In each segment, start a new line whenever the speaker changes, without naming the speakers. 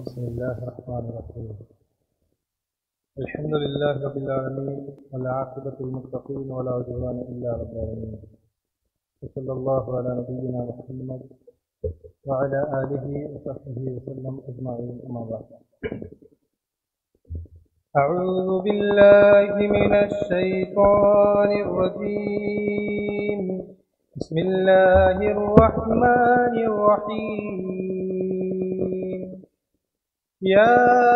بسم الله الرحمن الرحيم الحمد لله رب العالمين والعاقبة للمتقين ولا عدوان إلا على الظالمين وصلى الله على نبينا محمد وعلى آله وصحبه وسلم أجمعين أما بعد أعوذ بالله من الشيطان الرجيم بسم الله الرحمن الرحيم يا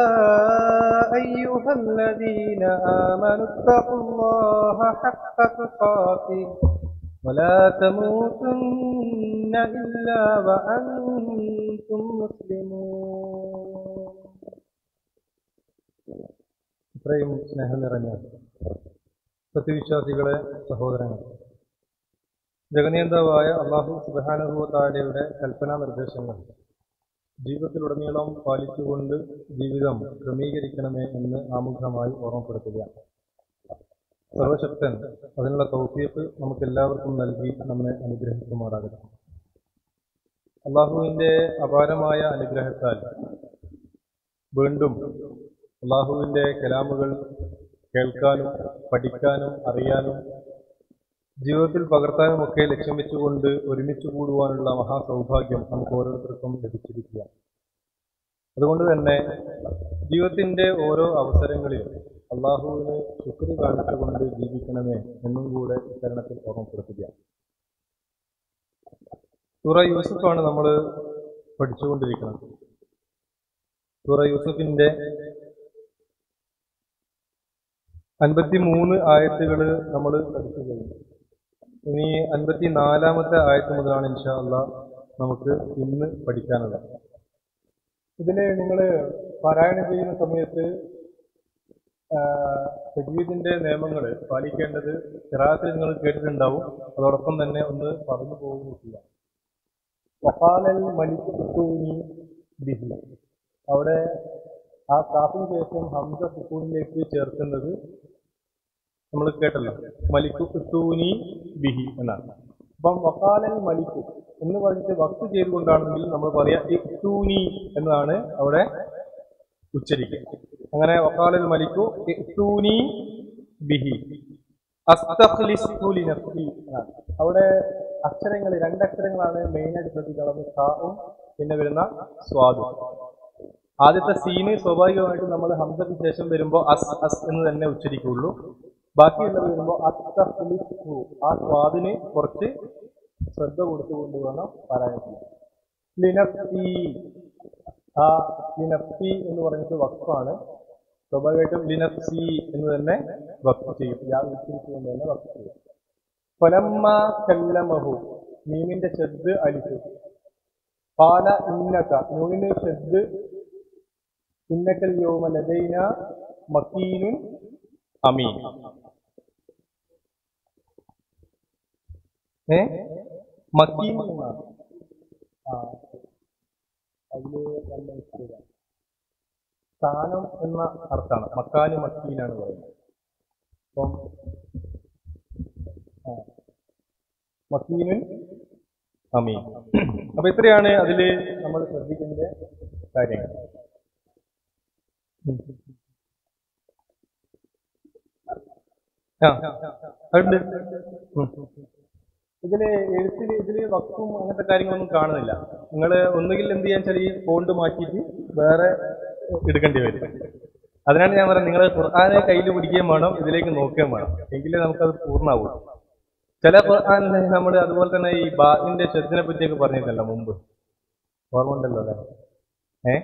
أيها الذين آمنوا اتقوا الله حق تقاته ولا تموتن إلا وأنتم مسلمون ഇത്രയും സ്നേഹം നിറഞ്ഞ സത്യവിശ്വാസികളെ സഹോദരങ്ങൾ ജഗനിയന്താവായ അള്ളാഹു സുബാനുഭവത്താലയുടെ കൽപ്പനാ നിർദ്ദേശങ്ങൾ ജീവിതത്തിലുടനീളം പാലിച്ചുകൊണ്ട് ജീവിതം ക്രമീകരിക്കണമേ എന്ന് ആമുഖമായി ഓർമ്മപ്പെടുത്തുക സർവശക്തൻ അതിനുള്ള തൗഫീഖ് നമുക്ക് എല്ലാവർക്കും നൽകി നമ്മെ അനുഗ്രഹിക്കുമാറാകട്ടെ അള്ളാഹുവിൻ്റെ അപാരമായ അനുഗ്രഹത്താൽ വീണ്ടും അള്ളാഹുവിൻ്റെ കലാമുകൾ കേൾക്കാനും പഠിക്കാനും അറിയാനും ജീവിതത്തിൽ പകർത്താനും ഒക്കെ ലക്ഷ്യം വെച്ചുകൊണ്ട് ഒരുമിച്ച് കൂടുവാനുള്ള മഹാസൗഭാഗ്യം നമുക്ക് ഓരോരുത്തർക്കും ലഭിച്ചിരിക്കുക അതുകൊണ്ട് തന്നെ ജീവിതത്തിന്റെ ഓരോ അവസരങ്ങളിലും അള്ളാഹുവിന് ശുക്രി കാണിച്ചുകൊണ്ട് ജീവിക്കണമേ എന്നും കൂടെ ഇത്തരണത്തിൽ ഓർമ്മപ്പെടുത്തുക സൂറ യൂസുഫാണ് നമ്മൾ പഠിച്ചുകൊണ്ടിരിക്കുന്നത് സൂറ യൂസുഫിന്റെ അൻപത്തി മൂന്ന് ആയത്തുകൾ നമ്മൾ പഠിച്ചു കഴിഞ്ഞു ഇനി അൻപത്തി നാലാമത്തെ ആയത്ത് മുതലാണ് ഇൻഷാ അള്ളാ നമുക്ക് ഇന്ന് പഠിക്കാനുള്ളത് ഇതിൽ നിങ്ങൾ പാരായണം ചെയ്യുന്ന സമയത്ത് സജീദിന്റെ നിയമങ്ങൾ പാലിക്കേണ്ടത് ചിറാത്തിൽ നിങ്ങൾ കേട്ടിട്ടുണ്ടാവും അതോടൊപ്പം തന്നെ ഒന്ന് പറഞ്ഞു പോവുകയും ചെയ്യാം വക്കാലൽ മലിക്കൂനി ബിഹി അവിടെ ആ കാപ്പിന് ശേഷം ഹംസ സുക്കൂനിലേക്ക് ചേർക്കുന്നത് നമ്മൾ കേട്ടല്ലോ മലിക്കു കുത്തൂനി ബിഹി എന്നാണ് അപ്പം വക്കാലൽ മലിക്കു എന്ന് പറഞ്ഞിട്ട് വക്ത് ചെയ്തുകൊണ്ടാണെങ്കിൽ നമ്മൾ പറയാ ഇക്തൂനി എന്നതാണ് അവിടെ ഉച്ചരിക്കുക അങ്ങനെ വക്കാലൽ മലിക്കു ഇക്തൂനി ബിഹി അസ്തഖ്ലിസ്തു ലിനഫ്സി എന്നാണ്. അവിടെ അക്ഷരങ്ങൾ രണ്ടക്ഷരങ്ങളാണ് മെയിനായിട്ട് ശ്രദ്ധിക്കുന്നത് സാവും പിന്നെ വരുന്ന സ്വാദും ആദ്യത്തെ സീന് സ്വാഭാവികമായിട്ടും നമ്മൾ ഹംസയ്ക്ക് ശേഷം വരുമ്പോൾ അസ് അസ് എന്ന് തന്നെ ഉച്ചരിക്കുള്ളൂ ബാക്കിയുള്ളത് വരുമ്പോൾ അസ്തഖ്ലിസ്തു ആ സ്വാദിന് കുറച്ച് ശ്രദ്ധ കൊടുത്തുകൊണ്ട് വേണം പാരായണം ലിനഫ്സി ആ ലിനഫ്സി എന്ന് പറഞ്ഞിട്ട് വക്ഫാണ് സ്വാഭാവികമായിട്ടും ലിനഫ്സി എന്ന് തന്നെ വക്ഫ് ചെയ്യും യാ ഉച്ചരിച്ചുകൊണ്ട് തന്നെ വക്ഫ് ചെയ്യും ഫലമ്മ കല്ലമഹു മീമിന്റെ ഷെദ് അലിഫ് പാല ഇന്നക നൂനിന് ഷെദ് ഇന്നക്കൽ യോമ ലദൈന മക്കീനുൻ അമീൻ ഏ മക്കീൻ എന്നാണ് ആ അതില് നല്ല മിസ്റ്റേക്കാണ് സ്ഥാനം എന്ന അർത്ഥമാണ് മക്കാന് മക്കീനാണ് പറയുന്നത് അപ്പം ആ, മക്കീനുൻ അമീൻ അപ്പൊ ഇത്രയാണ് അതില് നമ്മൾ ശ്രദ്ധിക്കേണ്ട കാര്യങ്ങൾ ഉം. ആ അതുണ്ട് ഉം. ഇതില് എഴുത്തിൽ ഇതില് വക്കും അങ്ങനത്തെ കാര്യങ്ങളൊന്നും കാണുന്നില്ല നിങ്ങൾ ഒന്നുകിൽ എന്ത് ചെയ്യാൻ വെച്ചാൽ ഈ ഫോണ്ട് മാറ്റിയിട്ട് വേറെ എടുക്കേണ്ടി വരും അതിനാണ് ഞാൻ പറയുന്നത് നിങ്ങൾ ഖുർആാനെ കയ്യിൽ പിടിക്കുകയും വേണം ഇതിലേക്ക് നോക്കുകയും വേണം എങ്കിലേ നമുക്കത് പൂർണ്ണമാവൂ ചില ഖുർആാനിൽ നമ്മൾ അതുപോലെ തന്നെ ഈ ബാഹിന്റെ ശ്രദ്ധനെ പറ്റിയൊക്കെ പറഞ്ഞിട്ടല്ലോ മുമ്പ് ഓർമ്മ ഉണ്ടല്ലോ അല്ലേ ഏ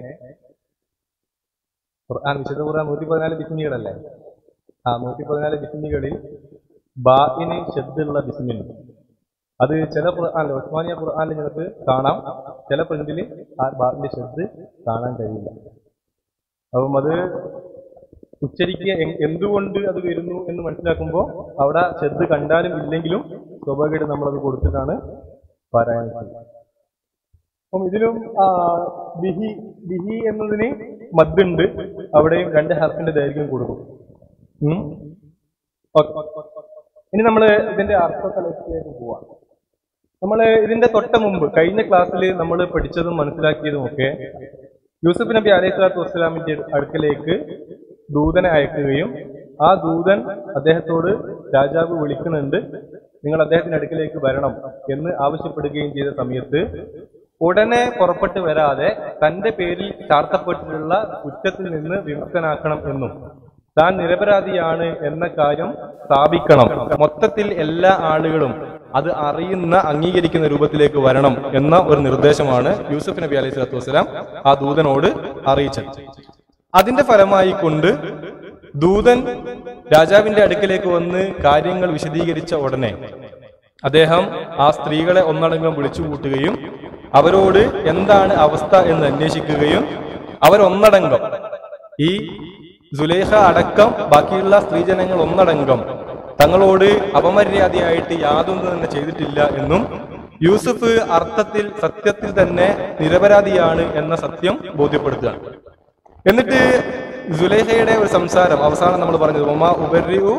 ഖുർആൻ വിശുദ്ധ ഖുർആൻ നൂറ്റി പതിനാല് ബിസ്മികളല്ലേ ആ നൂറ്റി പതിനാല് ബിസ്മികളിൽ ബാഇന് ഷെദ്ദുള്ള ബിസ്മിണ്ട് അത് ചില ഖുർആാനിൽ ഉസ്മാനിയ ഖുർആാനിൽ നിങ്ങൾക്ക് കാണാം ചില പ്രിന്റിൽ ആ ബാഇന്റെ ഷെദ് കാണാൻ കഴിയില്ല അപ്പം അത് ഉച്ചരിക്കുക എ- എന്തുകൊണ്ട് അത് വരുന്നു എന്ന് മനസ്സിലാക്കുമ്പോൾ അവിടെ ഷെദ് കണ്ടാലും ഇല്ലെങ്കിലും സ്വാഭാവികമായിട്ട് നമ്മളത് കൊടുത്തിട്ടാണ് പാരായണം ചെയ്യുന്നത് അപ്പം ഇതിലും ആ, ബിഹി ബിഹി എന്നതിന് മദ്ദുണ്ട് അവിടെയും രണ്ട് ഹർഫിന്റെ ദൈർഘ്യം കൊടുക്കും ഉം. ഓക്കേ. ഇനി നമ്മൾ ഇതിന്റെ അർത്ഥത്തിലേക്ക് പോവാം നമ്മൾ ഇതിന്റെ തൊട്ട മുമ്പ് കഴിഞ്ഞ ക്ലാസ്സിൽ നമ്മൾ പഠിച്ചതും മനസ്സിലാക്കിയതും ഒക്കെ യൂസുഫ് നബി അലൈഹി സ്വലാത്തു വസ്സലാമിന്റെ അടുക്കലേക്ക് ദൂതനെ അയക്കുകയും ആ ദൂതൻ അദ്ദേഹത്തോട് രാജാവ് വിളിക്കുന്നുണ്ട് നിങ്ങൾ അദ്ദേഹത്തിന്റെ അടുക്കലേക്ക് വരണം എന്ന് ആവശ്യപ്പെടുകയും ചെയ്ത സമയത്ത് ഉടനെ പുറപ്പെട്ടു വരാതെ തന്റെ പേരിൽ ചാർത്തപ്പെട്ടിട്ടുള്ള കുറ്റത്തിൽ നിന്ന് വിമുക്തനാക്കണം എന്നും താൻ നിരപരാധിയാണ് എന്ന കാര്യം സ്ഥാപിക്കണം മൊത്തത്തിൽ എല്ലാ ആളുകളും അത് അറിയുന്ന അംഗീകരിക്കുന്ന രൂപത്തിലേക്ക് വരണം എന്ന ഒരു നിർദ്ദേശമാണ് യൂസുഫ് നബി അലൈഹി സ്വലാത്തു വസ്സലാം ആ ദൂതനോട് അറിയിച്ചത് അതിന്റെ ഫലമായി കൊണ്ട് ദൂതൻ രാജാവിന്റെ അടുക്കലേക്ക് വന്ന് കാര്യങ്ങൾ വിശദീകരിച്ച ഉടനെ അദ്ദേഹം ആ സ്ത്രീകളെ ഒന്നടങ്കം വിളിച്ചു കൂട്ടുകയും അവരോട് എന്താണ് അവസ്ഥ എന്ന് അന്വേഷിക്കുകയും അവരൊന്നടങ്കം ഈ സുലേഖ അടക്കം ബാക്കിയുള്ള സ്ത്രീജനങ്ങൾ ഒന്നടങ്കം തങ്ങളോട് അപമര്യാദയായിട്ട് യാതൊന്നും തന്നെ ചെയ്തിട്ടില്ല എന്നും യൂസുഫ് അർത്ഥത്തിൽ സത്യത്തിൽ തന്നെ നിരപരാധിയാണ് എന്ന സത്യം ബോധ്യപ്പെടുത്തുകയാണ് എന്നിട്ട് സുലേഖയുടെ ഒരു സംസാരം അവസാനം നമ്മൾ പറഞ്ഞത് ഒമാ ഉപരിഉ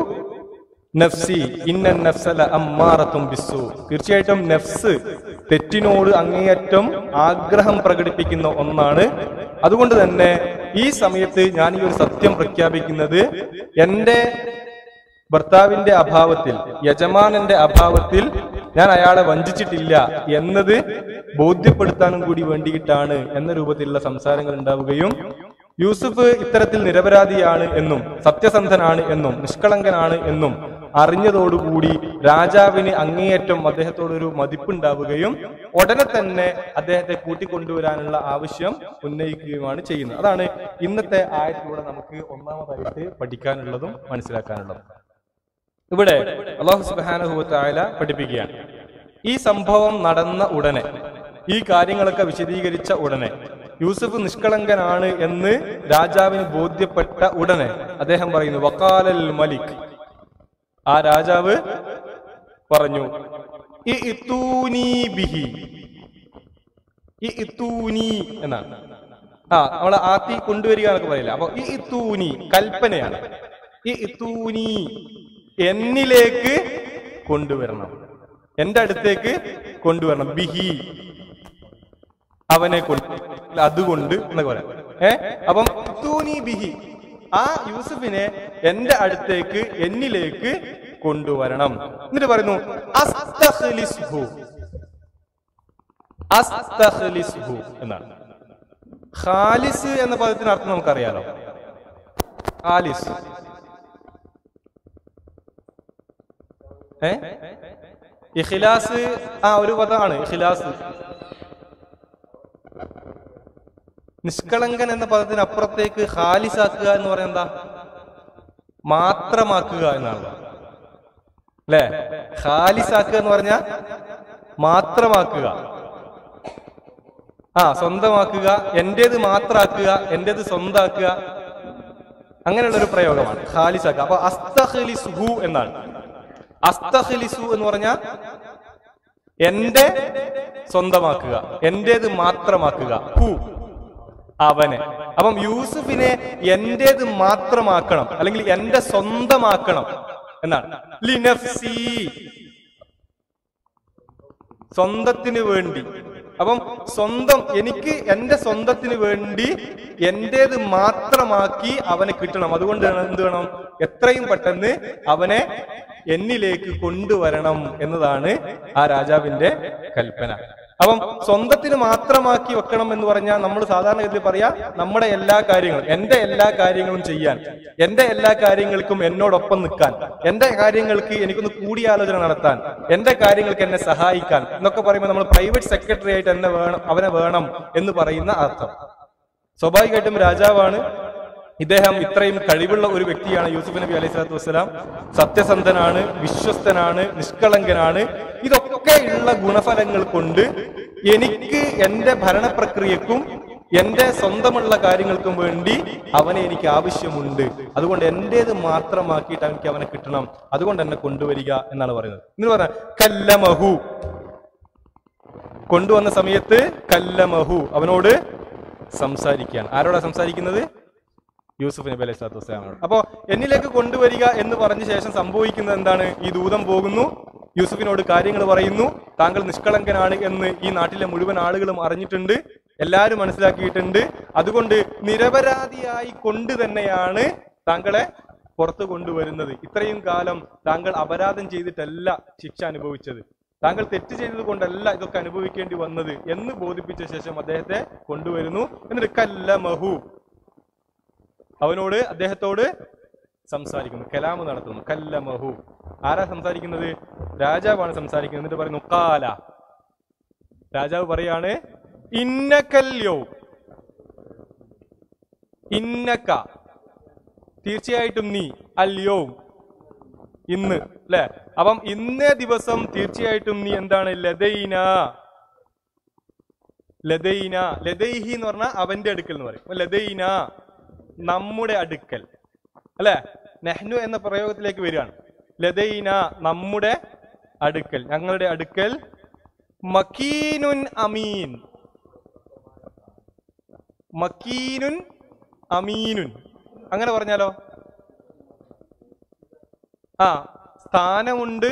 നഫ്സി ഇന്ന നഫ്സല അമ്മാറത്തും ബിസ്സു തീർച്ചയായിട്ടും നഫ്സ് തെറ്റിനോട് അങ്ങേയറ്റം ആഗ്രഹം പ്രകടിപ്പിക്കുന്ന ഒന്നാണ് അതുകൊണ്ട് തന്നെ ഈ സമയത്ത് ഞാൻ ഈ ഒരു സത്യം പ്രഖ്യാപിക്കുന്നത് എന്റെ ഭർത്താവിന്റെ അഭാവത്തിൽ യജമാനന്റെ അഭാവത്തിൽ ഞാൻ അയാളെ വഞ്ചിച്ചിട്ടില്ല എന്നത് ബോധ്യപ്പെടുത്താനും കൂടി വേണ്ടിയിട്ടാണ് എന്ന രൂപത്തിലുള്ള സംസാരങ്ങൾ ഉണ്ടാവുകയും യൂസുഫ് ഇത്തരത്തിൽ നിരപരാധിയാണ് എന്നും സത്യസന്ധനാണ് എന്നും നിഷ്കളങ്കനാണ് എന്നും അറിഞ്ഞതോടുകൂടി രാജാവിന് അങ്ങേയറ്റം അദ്ദേഹത്തോടൊരു മതിപ്പുണ്ടാവുകയും ഉടനെ തന്നെ അദ്ദേഹത്തെ കൂട്ടിക്കൊണ്ടുവരാനുള്ള ആവശ്യം ഉന്നയിക്കുകയുമാണ് ചെയ്യുന്നത് അതാണ് ഇന്നത്തെ ആയത്തിലൂടെ നമുക്ക് ഒന്നാമതായിട്ട് പഠിക്കാനുള്ളതും മനസ്സിലാക്കാനുള്ളതും ഇവിടെ അള്ളാഹു സുബാനുഭവത്തായ പഠിപ്പിക്കുകയാണ് ഈ സംഭവം നടന്ന ഉടനെ ഈ കാര്യങ്ങളൊക്കെ വിശദീകരിച്ച ഉടനെ യൂസഫ് നിഷ്കളങ്കനാണ് എന്ന് രാജാവിന് ബോധ്യപ്പെട്ട ഉടനെ അദ്ദേഹം പറയുന്നു വക്കാലൽ മലിക് ആ രാജാവ് പറഞ്ഞു "ഇ ഇത്തൂനീ ബിഹി ഈ ഇത്തൂനി എന്നാണ് ആ നമ്മൾ ആത്തി കൊണ്ടുവരിക എന്നൊക്കെ പറയില്ല അപ്പൊ ഈ ഇത്തൂനി കൽപ്പനയാണ് ഈ ഇത്തൂനി എന്നിലേക്ക് കൊണ്ടുവരണം എന്റെ അടുത്തേക്ക് കൊണ്ടുവരണം ബിഹി അവനെ കൊണ്ട് അതുകൊണ്ട് എന്നൊക്കെ പറയാം ഏ അപ്പം ഇത്തൂനി ബിഹി ആ യൂസുഫിനെ എന്റെ അടുത്തേക്ക് എന്നിലേക്ക് കൊണ്ടുവരണം എന്നിട്ട് പറയുന്നു അസ്തഖ്ലിസ്ഹു അസ്തഖ്ലിസ്ഹു എന്നാണ് ഖാലിസ് എന്ന പദത്തിന് അർത്ഥം നമുക്കറിയാലോ ഖാലിസ് ഏ ഇഖിലാസ് ആ ഒരു പദമാണ് ഇഖിലാസ് നിഷ്കളങ്കൻ എന്ന പദത്തിന് അപ്പുറത്തേക്ക് ഖാലിസാക്കുക എന്ന് പറയുന്നത് എന്താ മാത്രമാക്കുക എന്നാണ് അല്ലേ ഖാലിസാക്കുക എന്ന് പറഞ്ഞാൽ മാത്രമാക്കുക ആ സ്വന്തമാക്കുക എന്റേത് മാത്രാക്കുക എന്റേത് സ്വന്താക്കുക അങ്ങനെയുള്ള ഒരു പ്രയോഗമാണ് ഖാലിസാക്കുക അപ്പൊ അസ്തഖ്ലിസുഹു എന്നാണ് അസ്തഖ്ലിസു എന്ന് പറഞ്ഞാൽ എന്റെ സ്വന്തമാക്കുക എന്റേത് മാത്രമാക്കുക ഹു അവനെ അപ്പം യൂസുഫിനെ എന്റേത് മാത്രമാക്കണം അല്ലെങ്കിൽ എന്റെ സ്വന്തമാക്കണം എന്നാണ് ലിനഫ്സി സ്വന്തത്തിന് വേണ്ടി അപ്പം സ്വന്തം എനിക്ക് എന്റെ സ്വന്തത്തിന് വേണ്ടി എന്റേത് മാത്രമാക്കി അവനെ കിട്ടണം അതുകൊണ്ട് എന്ത് വേണം എത്രയും പെട്ടെന്ന് അവനെ എന്നിലേക്ക് കൊണ്ടുവരണം എന്നതാണ് ആ രാജാവിന്റെ കൽപ്പന അപ്പം സ്വന്തത്തിന് മാത്രമാക്കി വെക്കണം എന്ന് പറഞ്ഞാൽ നമ്മൾ സാധാരണഗതിയിൽ പറയാ നമ്മുടെ എല്ലാ കാര്യങ്ങളും എന്റെ എല്ലാ കാര്യങ്ങളും ചെയ്യാൻ എന്റെ എല്ലാ കാര്യങ്ങൾക്കും എന്നോടൊപ്പം നിൽക്കാൻ എന്റെ കാര്യങ്ങൾക്ക് എനിക്കൊന്ന് കൂടിയാലോചന നടത്താൻ എന്റെ കാര്യങ്ങൾക്ക് എന്നെ സഹായിക്കാൻ എന്നൊക്കെ പറയുമ്പോൾ നമ്മൾ പ്രൈവറ്റ് സെക്രട്ടറി ആയിട്ട് എന്നെ വേണം അവനെ വേണം എന്ന് പറയുന്ന അർത്ഥം സ്വാഭാവികമായിട്ടും രാജാവാണ് ഇദ്ദേഹം ഇത്രയും കഴിവുള്ള ഒരു വ്യക്തിയാണ് യൂസുഫ് നബി അലൈഹി സ്വലാത്തു വസ്സലാം സത്യസന്ധനാണ് വിശ്വസ്തനാണ് നിഷ്കളങ്കനാണ് ഇതൊക്കെ ഉള്ള ഗുണഫലങ്ങൾ കൊണ്ട് എനിക്ക് എന്റെ ഭരണപ്രക്രിയക്കും എന്റെ സ്വന്തമുള്ള കാര്യങ്ങൾക്കും വേണ്ടി അവനെ എനിക്ക് ആവശ്യമുണ്ട് അതുകൊണ്ട് എന്റേത് മാത്രമാക്കിയിട്ട് എനിക്ക് അവനെ കിട്ടണം അതുകൊണ്ട് എന്നെ കൊണ്ടുവരിക എന്നാണ് പറയുന്നത് എന്ന് പറഞ്ഞ കല്ലമഹു കൊണ്ടുവന്ന സമയത്ത് കല്ലമഹു അവനോട് സംസാരിക്കുകയാണ് ആരോടാ സംസാരിക്കുന്നത് യൂസുഫ് നബി അലൈഹി സ്വലാത്തു വസ്സലാമോട് അപ്പോ എന്നിലേക്ക് കൊണ്ടുവരിക എന്ന് പറഞ്ഞ ശേഷം സംഭവിക്കുന്നത് എന്താണ് ഈ ദൂതം പോകുന്നു യൂസുഫിനോട് കാര്യങ്ങൾ പറയുന്നു താങ്കൾ നിഷ്കളങ്കനാണ് എന്ന് ഈ നാട്ടിലെ മുഴുവൻ ആളുകളും അറിഞ്ഞിട്ടുണ്ട് എല്ലാവരും മനസ്സിലാക്കിയിട്ടുണ്ട് അതുകൊണ്ട് നിരപരാധിയായി കൊണ്ട് തന്നെയാണ് താങ്കളെ പുറത്തു കൊണ്ടുവരുന്നത് ഇത്രയും കാലം താങ്കൾ അപരാധം ചെയ്തിട്ടല്ല ശിക്ഷ അനുഭവിച്ചത് താങ്കൾ തെറ്റ് ചെയ്തത് കൊണ്ടല്ല ഇതൊക്കെ അനുഭവിക്കേണ്ടി വന്നത് എന്ന് ബോധിപ്പിച്ച ശേഷം അദ്ദേഹത്തെ കൊണ്ടുവരുന്നു എന്നിട്ട് കല്ലമഹു അവനോട് അദ്ദേഹത്തോട് സംസാരിക്കുന്നു കലാമ് നടത്തുന്നു കല്ലമഹു ആരാ സംസാരിക്കുന്നത് രാജാവാണ് സംസാരിക്കുന്നത് എന്നിട്ട് പറയുന്നു കാല രാജാവ് പറയാണ് ഇന്നക്കല്യോ ഇന്നക്ക തീർച്ചയായിട്ടും നീ അല്യോ ഇന്ന് അല്ലെ അപ്പം ഇന്നേ ദിവസം തീർച്ചയായിട്ടും നീ എന്താണ് ലതൈന ലതൈന ലതൈഹി എന്ന് പറഞ്ഞാൽ അവന്റെ അടുക്കൽ എന്ന് പറയും അപ്പൊ ലതൈന നമ്മുടെ അടുക്കൽ അല്ലെ നെഹ്നു എന്ന പ്രയോഗത്തിലേക്ക് വരികയാണ് ലതൈന നമ്മുടെ അടുക്കൽ ഞങ്ങളുടെ അടുക്കൽ മക്കീനുൻ അമീൻ മക്കീനുൻ അമീനുൻ അങ്ങനെ പറഞ്ഞാലോ ആ സ്ഥാനമുണ്ട്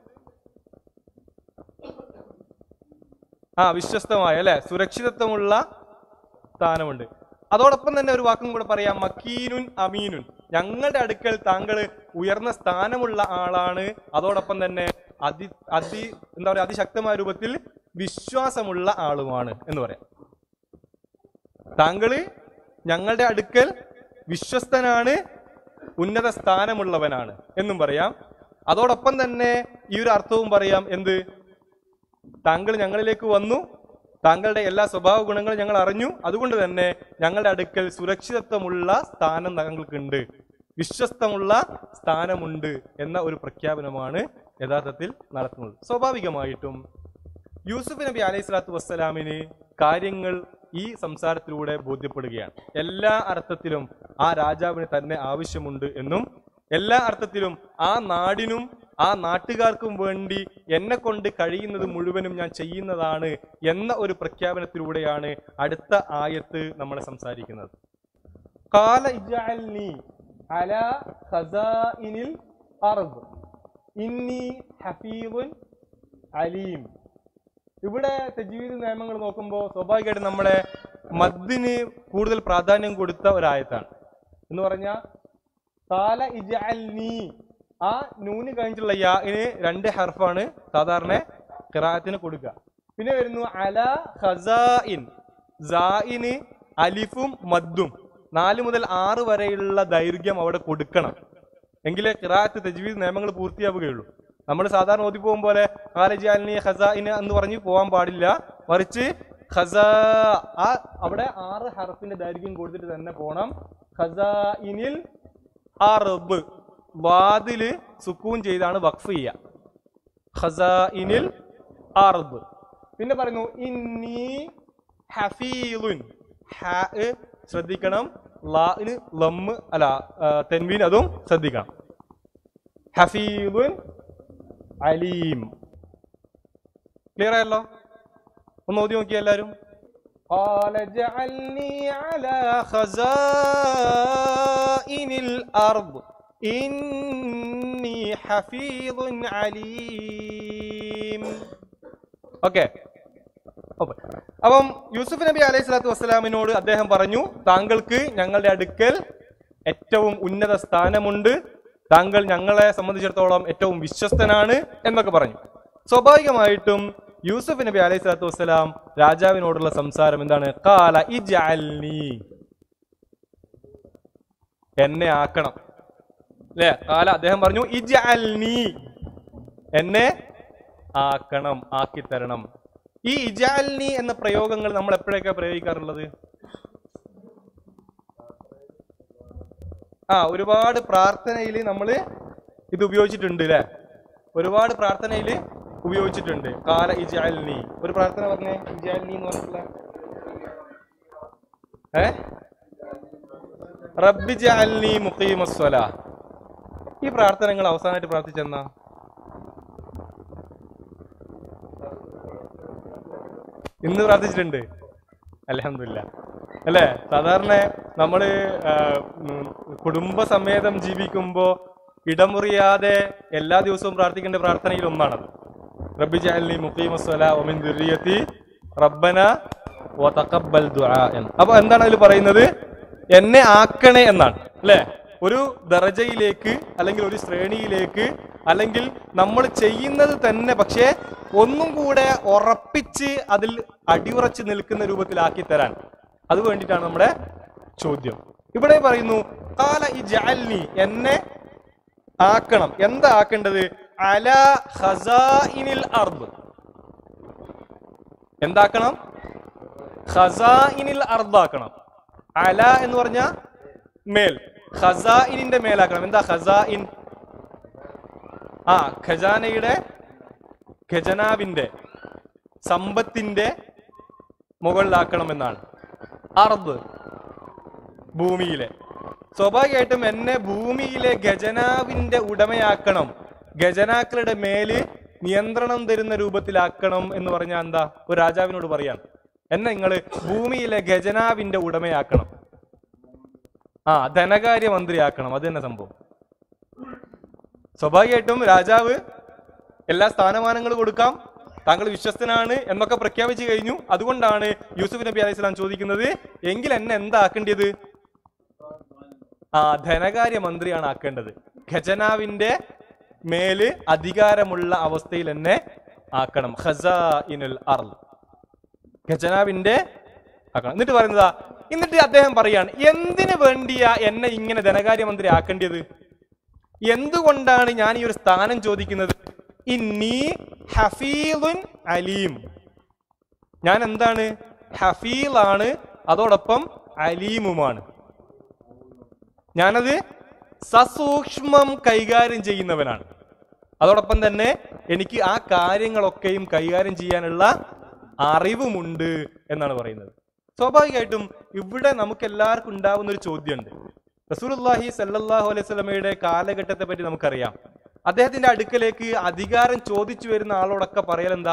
ആ വിശ്വസ്തമായ അല്ലെ സുരക്ഷിതത്വമുള്ള സ്ഥാനമുണ്ട് അതോടൊപ്പം തന്നെ ഒരു വാക്കും കൂടെ പറയാം മക്കീനുൻ അമീനുൻ ഞങ്ങളുടെ അടുക്കൽ താങ്കൾ ഉയർന്ന സ്ഥാനമുള്ള ആളാണ് അതോടൊപ്പം തന്നെ അതി അതി എന്താ പറയാ അതിശക്തമായ രൂപത്തിൽ വിശ്വാസമുള്ള ആളുമാണ് എന്ന് പറയാം താങ്കള് ഞങ്ങളുടെ അടുക്കൽ വിശ്വസ്തനാണ് ഉന്നത സ്ഥാനമുള്ളവനാണ് എന്നും പറയാം അതോടൊപ്പം തന്നെ ഈ ഒരു അർത്ഥവും പറയാം എന്ത് താങ്കൾ ഞങ്ങളിലേക്ക് വന്നു താങ്കളുടെ എല്ലാ സ്വഭാവ ഗുണങ്ങളും ഞങ്ങൾ അറിഞ്ഞു അതുകൊണ്ട് തന്നെ ഞങ്ങളുടെ അടുക്കൽ സുരക്ഷിതത്വമുള്ള സ്ഥാനം താങ്കൾക്കുണ്ട് വിശ്വസ്തമുള്ള സ്ഥാനമുണ്ട് എന്ന ഒരു പ്രഖ്യാപനമാണ് യഥാർത്ഥത്തിൽ നടത്തുന്നത് സ്വാഭാവികമായിട്ടും യൂസുഫ് നബി അലൈഹി സ്വലാത്തു വസ്സലാമിന് കാര്യങ്ങൾ ഈ സംസാരത്തിലൂടെ ബോധ്യപ്പെടുകയാണ് എല്ലാ അർത്ഥത്തിലും ആ രാജാവിന് തന്നെ ആവശ്യമുണ്ട് എന്നും എല്ലാ അർത്ഥത്തിലും ആ നാടിനും ആ നാട്ടുകാർക്കും വേണ്ടി എന്നെ കൊണ്ട് കഴിയുന്നത് മുഴുവനും ഞാൻ ചെയ്യുന്നതാണ് എന്ന ഒരു പ്രഖ്യാപനത്തിലൂടെയാണ് അടുത്ത ആയത്ത് നമ്മളെ സംസാരിക്കുന്നത് കാല ഇജഅൽനി അലാ ഖസാഇനിൽ അർദ് ഇന്നി ഹഫീദുൻ അലീം ഇവിടെ തജ്വീദ് നിയമങ്ങൾ നോക്കുമ്പോൾ സ്വാഭാവികമായിട്ടും നമ്മളെ മദ്ദിന് കൂടുതൽ പ്രാധാന്യം കൊടുത്ത ഒരായത്താണ് എന്ന് പറഞ്ഞാൽ കാല ഇജഅൽനി ആ നൂന് കഴിഞ്ഞിട്ടുള്ള യാന് രണ്ട് ഹർഫാണ് സാധാരണ ഖിറാഅത്തിന് കൊടുക്കുക പിന്നെ വരുന്നു അല ഖസാഇൻ സായിന് അലിഫും മദ്ദും നാല് മുതൽ ആറ് വരെയുള്ള ദൈർഘ്യം അവിടെ കൊടുക്കണം എങ്കിലേ ഖിറാഅത്ത് തജ്വീദ് നിയമങ്ങൾ പൂർത്തിയാവുകയുള്ളൂ നമ്മൾ സാധാരണ ഓതി പോകും പോലെ ഖാലജാലിനി ഖസാഇന് എന്ന് പറഞ്ഞ് പോകാൻ പാടില്ല മറിച്ച് ഖസാ ആ അവിടെ ആറ് ഹർഫിന്റെ ദൈർഘ്യം കൊടുത്തിട്ട് തന്നെ പോണം ഖസാഇനിൽ അർബ് വാതില് സുക്കൂൻ ചെയ്താണ് വഖഫ് ചെയ്യുക ഖസാഇനിൽ അർബ് പിന്നെ പറയുന്നു ഇന്നി ഹഫീലുൻ ഹാ ശ്രദ്ധിക്കണം ലാന് ലമ്മ് അല്ല ആ, തെൻവീൻ അതും ശ്രദ്ധിക്കണം ഹഫീലുൻ അലീം ക്ലിയർ ആയല്ലോ ഒന്ന് ഓതി നോക്കിയ എല്ലാരും قال اجعلني على خزائن الأرض إني حفيظ عليم ഓക്കെ അപ്പം യൂസുഫ് നബി അലൈഹി സ്വലാത്തു വസ്സലാമിനോട് അദ്ദേഹം പറഞ്ഞു താങ്കൾക്ക് ഞങ്ങളുടെ അടുക്കൽ ഏറ്റവും ഉന്നത സ്ഥാനമുണ്ട് താങ്കൾ ഞങ്ങളെ സംബന്ധിച്ചിടത്തോളം ഏറ്റവും വിശ്വസ്തനാണ് എന്നൊക്കെ പറഞ്ഞു സ്വാഭാവികമായിട്ടും യൂസുഫ് നബി അലൈഹി സ്വലാത്തു വസ്സലാം രാജാവിനോടുള്ള സംസാരം എന്താണ് കാല ഇജഅൽനി എന്നെ ആക്കണം അല്ലേ കാല അദ്ദേഹം പറഞ്ഞു ഇജഅൽനി എന്നെ ആക്കണം ആക്കിത്തരണം ഈ ഇജാൽനി എന്ന പ്രയോഗങ്ങൾ നമ്മൾ എപ്പോഴൊക്കെ പ്രയോഗിക്കാറുള്ളത് ആ ഒരുപാട് പ്രാർത്ഥനയിൽ നമ്മൾ ഇത് ഉപയോഗിച്ചിട്ടുണ്ട് അല്ലേ ഒരുപാട് പ്രാർത്ഥനയിൽ ഉപയോഗിച്ചിട്ടുണ്ട് കാല ഇജാൽനി ഒരു പ്രാർത്ഥന പറഞ്ഞേ ഇജാൽനി എന്ന് പറഞ്ഞിട്ടുള്ള ഏ റബ്ബി ജഅൽനി മുഖീമസ്വല ഈ പ്രാർത്ഥനകൾ അവസാനമായിട്ട് പ്രാർത്ഥിച്ചെന്നാ ഇന്ന് പ്രാർത്ഥിച്ചിട്ടുണ്ട് അലഹമില്ല അല്ലേ സാധാരണ നമ്മള് ആ, ഉം, കുടുംബസമേതം ജീവിക്കുമ്പോ ഇടമുറിയാതെ എല്ലാ ദിവസവും പ്രാർത്ഥിക്കേണ്ട പ്രാർത്ഥനയിൽ ഒന്നാണത് റബ്ബി ജഅൽനി മുഖീമസ്വല ഒമിൻ ദുരിയത്തി റബ്ബന വതഖബ്ബൽ ദുആ എന്ന് അപ്പൊ എന്താണ് അതിൽ പറയുന്നത് എന്നെ ആക്കണേ എന്നാണ് അല്ലെ ഒരു ദറജയിലേക്ക് അല്ലെങ്കിൽ ഒരു ശ്രേണിയിലേക്ക് അല്ലെങ്കിൽ നമ്മൾ ചെയ്യുന്നത് തന്നെ പക്ഷേ ഒന്നും കൂടെ ഉറപ്പിച്ച് അതിൽ അടിയുറച്ച് നിൽക്കുന്ന രൂപത്തിലാക്കി തരാൻ അത് വേണ്ടിയിട്ടാണ് നമ്മുടെ ചോദ്യം ഇവിടെ പറയുന്നു "ഖാല ഇജ്അൽനി", എന്നെ ആക്കണം എന്താ ആക്കേണ്ടത് അല ഖസാഇനിൽ അർദ് എന്താക്കണം ഖസാഇനിൽ അർദാക്കണം അല എന്ന് പറഞ്ഞ മേൽ ഖസാഇനിന്റെ മേലാക്കണം എന്താ ഖസാഇൻ ആ ഖജാനയുടെ ഖജനാവിന്റെ സമ്പത്തിന്റെ മുകളിലാക്കണമെന്നാണ് അർദ് ഭൂമിയിലെ സ്വാഭാവികമായിട്ടും എന്നെ ഭൂമിയിലെ ഖജനാവിന്റെ ഉടമയാക്കണം ഖജനാക്കളുടെ മേല് നിയന്ത്രണം തരുന്ന രൂപത്തിലാക്കണം എന്ന് പറഞ്ഞാൽ എന്താ ഒരു രാജാവിനോട് പറയാൻ എന്നെ നിങ്ങൾ ഭൂമിയിലെ ഖജനാവിന്റെ ഉടമയാക്കണം ആ ധനകാര്യ മന്ത്രിയാക്കണം അത് തന്നെ സംഭവം സ്വാഭാവികമായിട്ടും രാജാവ് എല്ലാ സ്ഥാനമാനങ്ങളും കൊടുക്കാം താങ്കൾ വിശ്വസ്തനാണ് എന്നൊക്കെ പ്രഖ്യാപിച്ചു കഴിഞ്ഞു അതുകൊണ്ടാണ് യൂസുഫ് നബി അലൈഹി സ്വലാം ചോദിക്കുന്നത് എങ്കിൽ എന്നെ എന്താ ആക്കേണ്ടത് ആ ധനകാര്യ മന്ത്രിയാണ് ആക്കേണ്ടത് ഖജനാവിന്റെ മേല് അധികാരമുള്ള അവസ്ഥയിൽ എന്നെ ആക്കണം ഖസാഇനുൽ അർള് ഖജനാവിന്റെ ആക്കണം എന്നിട്ട് പറയുന്നതാ എന്നിട്ട് അദ്ദേഹം പറയാണ് എന്തിനു വേണ്ടിയാ എന്നെ ഇങ്ങനെ ധനകാര്യമന്ത്രി ആക്കേണ്ടത് എന്തുകൊണ്ടാണ് ഞാൻ ഈ ഒരു സ്ഥാനം ചോദിക്കുന്നത് ഇന്നീ ഹഫീലുൻ അലീം ഞാൻ എന്താണ് ഹഫീലാണ് അതോടൊപ്പം അലീമുമാണ് ഞാനത് സസൂക്ഷ്മം കൈകാര്യം ചെയ്യുന്നവനാണ് അതോടൊപ്പം തന്നെ എനിക്ക് ആ കാര്യങ്ങളൊക്കെയും കൈകാര്യം ചെയ്യാനുള്ള അറിവുമുണ്ട് എന്നാണ് പറയുന്നത് സ്വാഭാവികമായിട്ടും ഇവിടെ നമുക്ക് എല്ലാവർക്കും ഉണ്ടാവുന്ന ഒരു ചോദ്യമുണ്ട് റസൂലുള്ളാഹി സല്ലല്ലാഹു അലൈഹി സ്വലമയുടെ കാലഘട്ടത്തെ പറ്റി നമുക്കറിയാം അദ്ദേഹത്തിന്റെ അടുക്കലേക്ക് അധികാരം ചോദിച്ചു വരുന്ന ആളോടൊക്കെ പറയൽ എന്താ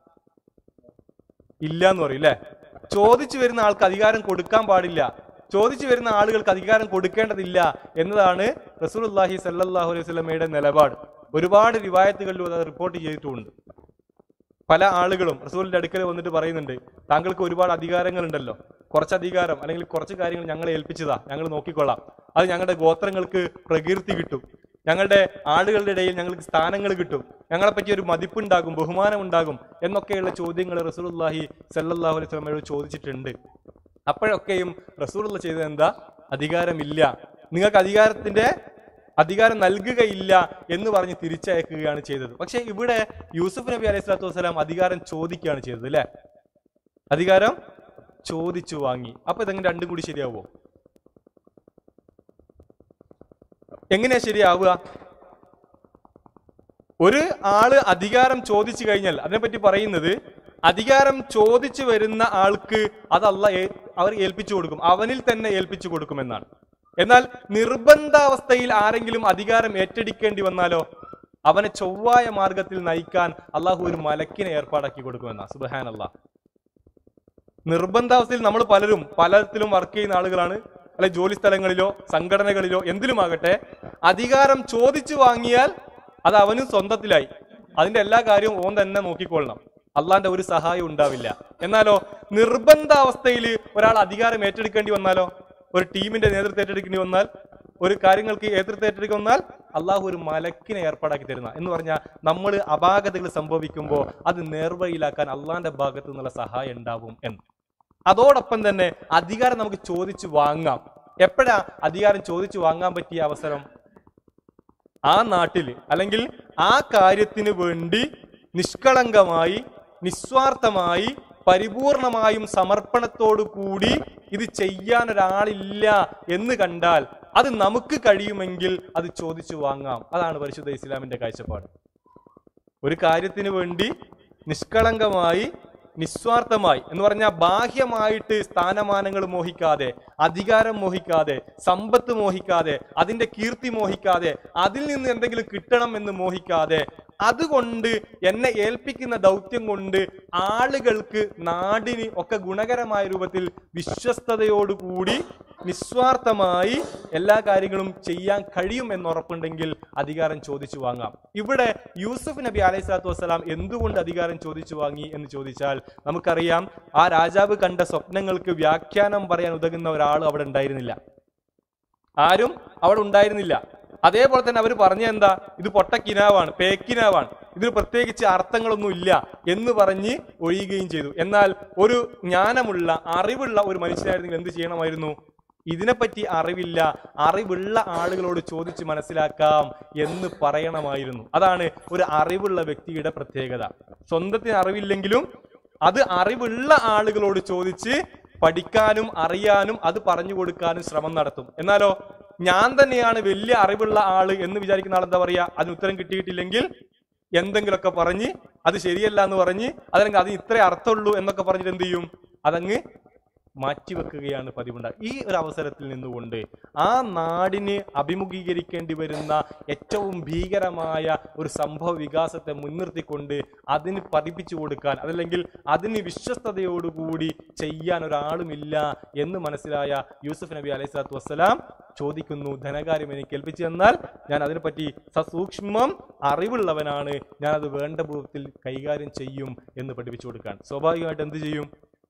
ഇല്ല എന്ന് പറയും അല്ലെ ചോദിച്ചു വരുന്ന ആൾക്ക് അധികാരം കൊടുക്കാൻ പാടില്ല ചോദിച്ചു വരുന്ന ആളുകൾക്ക് അധികാരം കൊടുക്കേണ്ടതില്ല എന്നതാണ് റസൂലുള്ളാഹി സല്ലല്ലാഹു അലൈഹി സ്വലമയുടെ നിലപാട് ഒരുപാട് റിവായത്തുകളിലും അത് റിപ്പോർട്ട് ചെയ്തിട്ടുമുണ്ട് പല ആളുകളും റസൂലിന്റെ അടുക്കൽ വന്നിട്ട് പറയുന്നുണ്ട് താങ്കൾക്ക് ഒരുപാട് അധികാരങ്ങളുണ്ടല്ലോ കുറച്ച് അധികാരം അല്ലെങ്കിൽ കുറച്ച് കാര്യങ്ങൾ ഞങ്ങളെ ഏൽപ്പിച്ചതാ ഞങ്ങൾ നോക്കിക്കൊള്ളാം അത് ഞങ്ങളുടെ ഗോത്രങ്ങൾക്ക് പ്രകീർത്തി കിട്ടും ഞങ്ങളുടെ ആളുകളുടെ ഇടയിൽ ഞങ്ങൾക്ക് സ്ഥാനങ്ങൾ കിട്ടും ഞങ്ങളെ പറ്റി ഒരു മതിപ്പുണ്ടാകും ബഹുമാനം ഉണ്ടാകും എന്നൊക്കെയുള്ള ചോദ്യങ്ങൾ റസൂലുള്ളാഹി സല്ലല്ലാഹു അലൈഹി വസല്ലമയോട് ചോദിച്ചിട്ടുണ്ട് അപ്പോഴൊക്കെയും റസൂലുള്ള ചെയ്തത് എന്താ അധികാരമില്ല നിങ്ങൾക്ക് അധികാരത്തിന്റെ അധികാരം നൽകുകയില്ല എന്ന് പറഞ്ഞ് തിരിച്ചയക്കുകയാണ് ചെയ്തത് പക്ഷെ ഇവിടെ യൂസുഫ് നബി അലൈഹി സ്വലാത്തു വസ്സലാം അധികാരം ചോദിക്കുകയാണ് ചെയ്തത് അല്ലെ അധികാരം ചോദിച്ചു വാങ്ങി അപ്പൊ ഇതെങ്ങനെ രണ്ടും കൂടി ശരിയാവുമോ എങ്ങനെയാ ശരിയാവുക ഒരു ആള് അധികാരം ചോദിച്ചു കഴിഞ്ഞാൽ അതിനെപ്പറ്റി പറയുന്നത് അധികാരം ചോദിച്ചു വരുന്ന ആൾക്ക് അതല്ല ഏ- അവർ ഏൽപ്പിച്ചു കൊടുക്കും അവനിൽ തന്നെ ഏൽപ്പിച്ചു കൊടുക്കുമെന്നാണ് എന്നാൽ നിർബന്ധാവസ്ഥയിൽ ആരെങ്കിലും അധികാരം ഏറ്റെടുക്കേണ്ടി വന്നാലോ അവനെ ചൊവ്വായ മാർഗത്തിൽ നയിക്കാൻ അള്ളാഹു ഒരു മലക്കിനെ ഏർപ്പാടാക്കി കൊടുക്കുമെന്നാ സുബഹാൻ അള്ളാഹ് നിർബന്ധാവസ്ഥയിൽ നമ്മൾ പലരും പലത്തിലും വർക്ക് ചെയ്യുന്ന ആളുകളാണ് അല്ലെ ജോലി സ്ഥലങ്ങളിലോ സംഘടനകളിലോ എന്തിലുമാകട്ടെ അധികാരം ചോദിച്ചു വാങ്ങിയാൽ അത് അവനും സ്വന്തത്തിലായി അതിന്റെ എല്ലാ കാര്യവും ഓൻ തന്നെ നോക്കിക്കൊള്ളണം അള്ളാന്റെ ഒരു സഹായം ഉണ്ടാവില്ല എന്നാലോ നിർബന്ധാവസ്ഥയിൽ ഒരാൾ അധികാരം ഏറ്റെടുക്കേണ്ടി വന്നാലോ ഒരു ടീമിന്റെ നേതൃത്വം ഏറ്റെടുക്കേണ്ടി വന്നാൽ ഒരു കാര്യങ്ങൾക്ക് നേതൃത്വം ഏറ്റെടുക്കേണ്ടി വന്നാൽ അള്ളാഹു ഒരു മലക്കിനെ ഏർപ്പാടാക്കി തരുന്ന എന്ന് പറഞ്ഞാൽ നമ്മൾ അപാകതകൾ സംഭവിക്കുമ്പോൾ അത് നേർവഴിയിലാക്കാൻ അള്ളാന്റെ ഭാഗത്തു നിന്നുള്ള സഹായം ഉണ്ടാവും എന്ന് അതോടൊപ്പം തന്നെ അധികാരം നമുക്ക് ചോദിച്ചു വാങ്ങാം എപ്പോഴാ അധികാരം ചോദിച്ചു വാങ്ങാൻ പറ്റിയ അവസരം ആ നാട്ടില് അല്ലെങ്കിൽ ആ കാര്യത്തിന് വേണ്ടി നിഷ്കളങ്കമായി നിസ്വാർത്ഥമായി പരിപൂർണമായും സമർപ്പണത്തോടു കൂടി ഇത് ചെയ്യാൻ ഒരാളില്ല എന്ന് കണ്ടാൽ അത് നമുക്ക് കഴിയുമെങ്കിൽ അത് ചോദിച്ചു വാങ്ങാം അതാണ് പരിശുദ്ധ ഇസ്ലാമിന്റെ കാഴ്ചപ്പാട് ഒരു കാര്യത്തിന് വേണ്ടി നിഷ്കളങ്കമായി നിസ്വാർത്ഥമായി എന്ന് പറഞ്ഞാൽ ബാഹ്യമായിട്ട് സ്ഥാനമാനങ്ങൾ മോഹിക്കാതെ അധികാരം മോഹിക്കാതെ സമ്പത്ത് മോഹിക്കാതെ അതിന്റെ കീർത്തി മോഹിക്കാതെ അതിൽ നിന്ന് എന്തെങ്കിലും കിട്ടണം എന്ന് മോഹിക്കാതെ അതുകൊണ്ട് എന്നെ ഏൽപ്പിക്കുന്ന ദൗത്യം കൊണ്ട് ആളുകൾക്ക് നാടിന് ഒക്കെ ഗുണകരമായ രൂപത്തിൽ വിശ്വസ്തയോടുകൂടി നിസ്വാർത്ഥമായി എല്ലാ കാര്യങ്ങളും ചെയ്യാൻ കഴിയും എന്നുറപ്പുണ്ടെങ്കിൽ അധികാരം ചോദിച്ചു വാങ്ങാം ഇവിടെ യൂസുഫ് നബി അലൈഹി സ്വലാത്തു വസ്സലാം എന്തുകൊണ്ട് അധികാരം ചോദിച്ചു വാങ്ങി എന്ന് ചോദിച്ചാൽ നമുക്കറിയാം ആ രാജാവ് കണ്ട സ്വപ്നങ്ങൾക്ക് വ്യാഖ്യാനം പറയാൻ ഉതകുന്ന ഒരാൾ അവിടെ ഉണ്ടായിരുന്നില്ല ആരും അവിടെ ഉണ്ടായിരുന്നില്ല അതേപോലെ തന്നെ അവർ പറഞ്ഞ എന്താ ഇത് പൊട്ടക്കിനാവാണ് പേക്കിനാവാണ് ഇതിന് പ്രത്യേകിച്ച് അർത്ഥങ്ങളൊന്നും ഇല്ല എന്ന് പറഞ്ഞ് ഒഴിയുകയും ചെയ്തു എന്നാൽ ഒരു ജ്ഞാനമുള്ള അറിവുള്ള ഒരു മനുഷ്യനായിരുന്നെങ്കിൽ എന്ത് ചെയ്യണമായിരുന്നു ഇതിനെപ്പറ്റി അറിവില്ല അറിവുള്ള ആളുകളോട് ചോദിച്ച് മനസ്സിലാക്കാം എന്ന് പറയണമായിരുന്നു അതാണ് ഒരു അറിവുള്ള വ്യക്തിയുടെ പ്രത്യേകത സ്വന്തത്തിന് അറിവില്ലെങ്കിലും അത് അറിവുള്ള ആളുകളോട് ചോദിച്ച് പഠിക്കാനും അറിയാനും അത് പറഞ്ഞു കൊടുക്കാനും ശ്രമം നടത്തും എന്നാലോ ഞാൻ തന്നെയാണ് വലിയ അറിവുള്ള ആള് എന്ന് വിചാരിക്കുന്ന ആൾ എന്താ പറയാ അതിന് ഉത്തരം കിട്ടിയിട്ടില്ലെങ്കിൽ എന്തെങ്കിലുമൊക്കെ പറഞ്ഞ് അത് ശരിയല്ല എന്ന് പറഞ്ഞ് അതല്ലെങ്കിൽ അതിന് ഇത്രേ അർത്ഥമുള്ളൂ എന്നൊക്കെ പറഞ്ഞിട്ട് എന്ത് ചെയ്യും അതങ്ങ് മാറ്റിവെക്കുകയാണ് പതിവുണ്ടാകുക ഈ ഒരു അവസരത്തിൽ നിന്നുകൊണ്ട് ആ നാടിന് അഭിമുഖീകരിക്കേണ്ടി വരുന്ന ഏറ്റവും ഭീകരമായ ഒരു സംഭവ വികാസത്തെ മുൻനിർത്തിക്കൊണ്ട് അതിന് പതിപ്പിച്ചു കൊടുക്കാൻ അതല്ലെങ്കിൽ അതിന് വിശ്വസ്തയോടുകൂടി ചെയ്യാൻ ഒരാളുമില്ല എന്ന് മനസ്സിലായ യൂസുഫ് നബി അലൈഹി സ്വലാത്തു വസ്സലാം ചോദിക്കുന്നു ധനകാര്യം എനിക്ക് ഏൽപ്പിച്ചു തന്നാൽ ഞാൻ അതിനെപ്പറ്റി സസൂക്ഷ്മം അറിവുള്ളവനാണ് ഞാൻ അത് വേണ്ട രൂപത്തിൽ കൈകാര്യം ചെയ്യും എന്ന് പഠിപ്പിച്ചു കൊടുക്കാൻ സ്വാഭാവികമായിട്ട് എന്ത് ചെയ്യും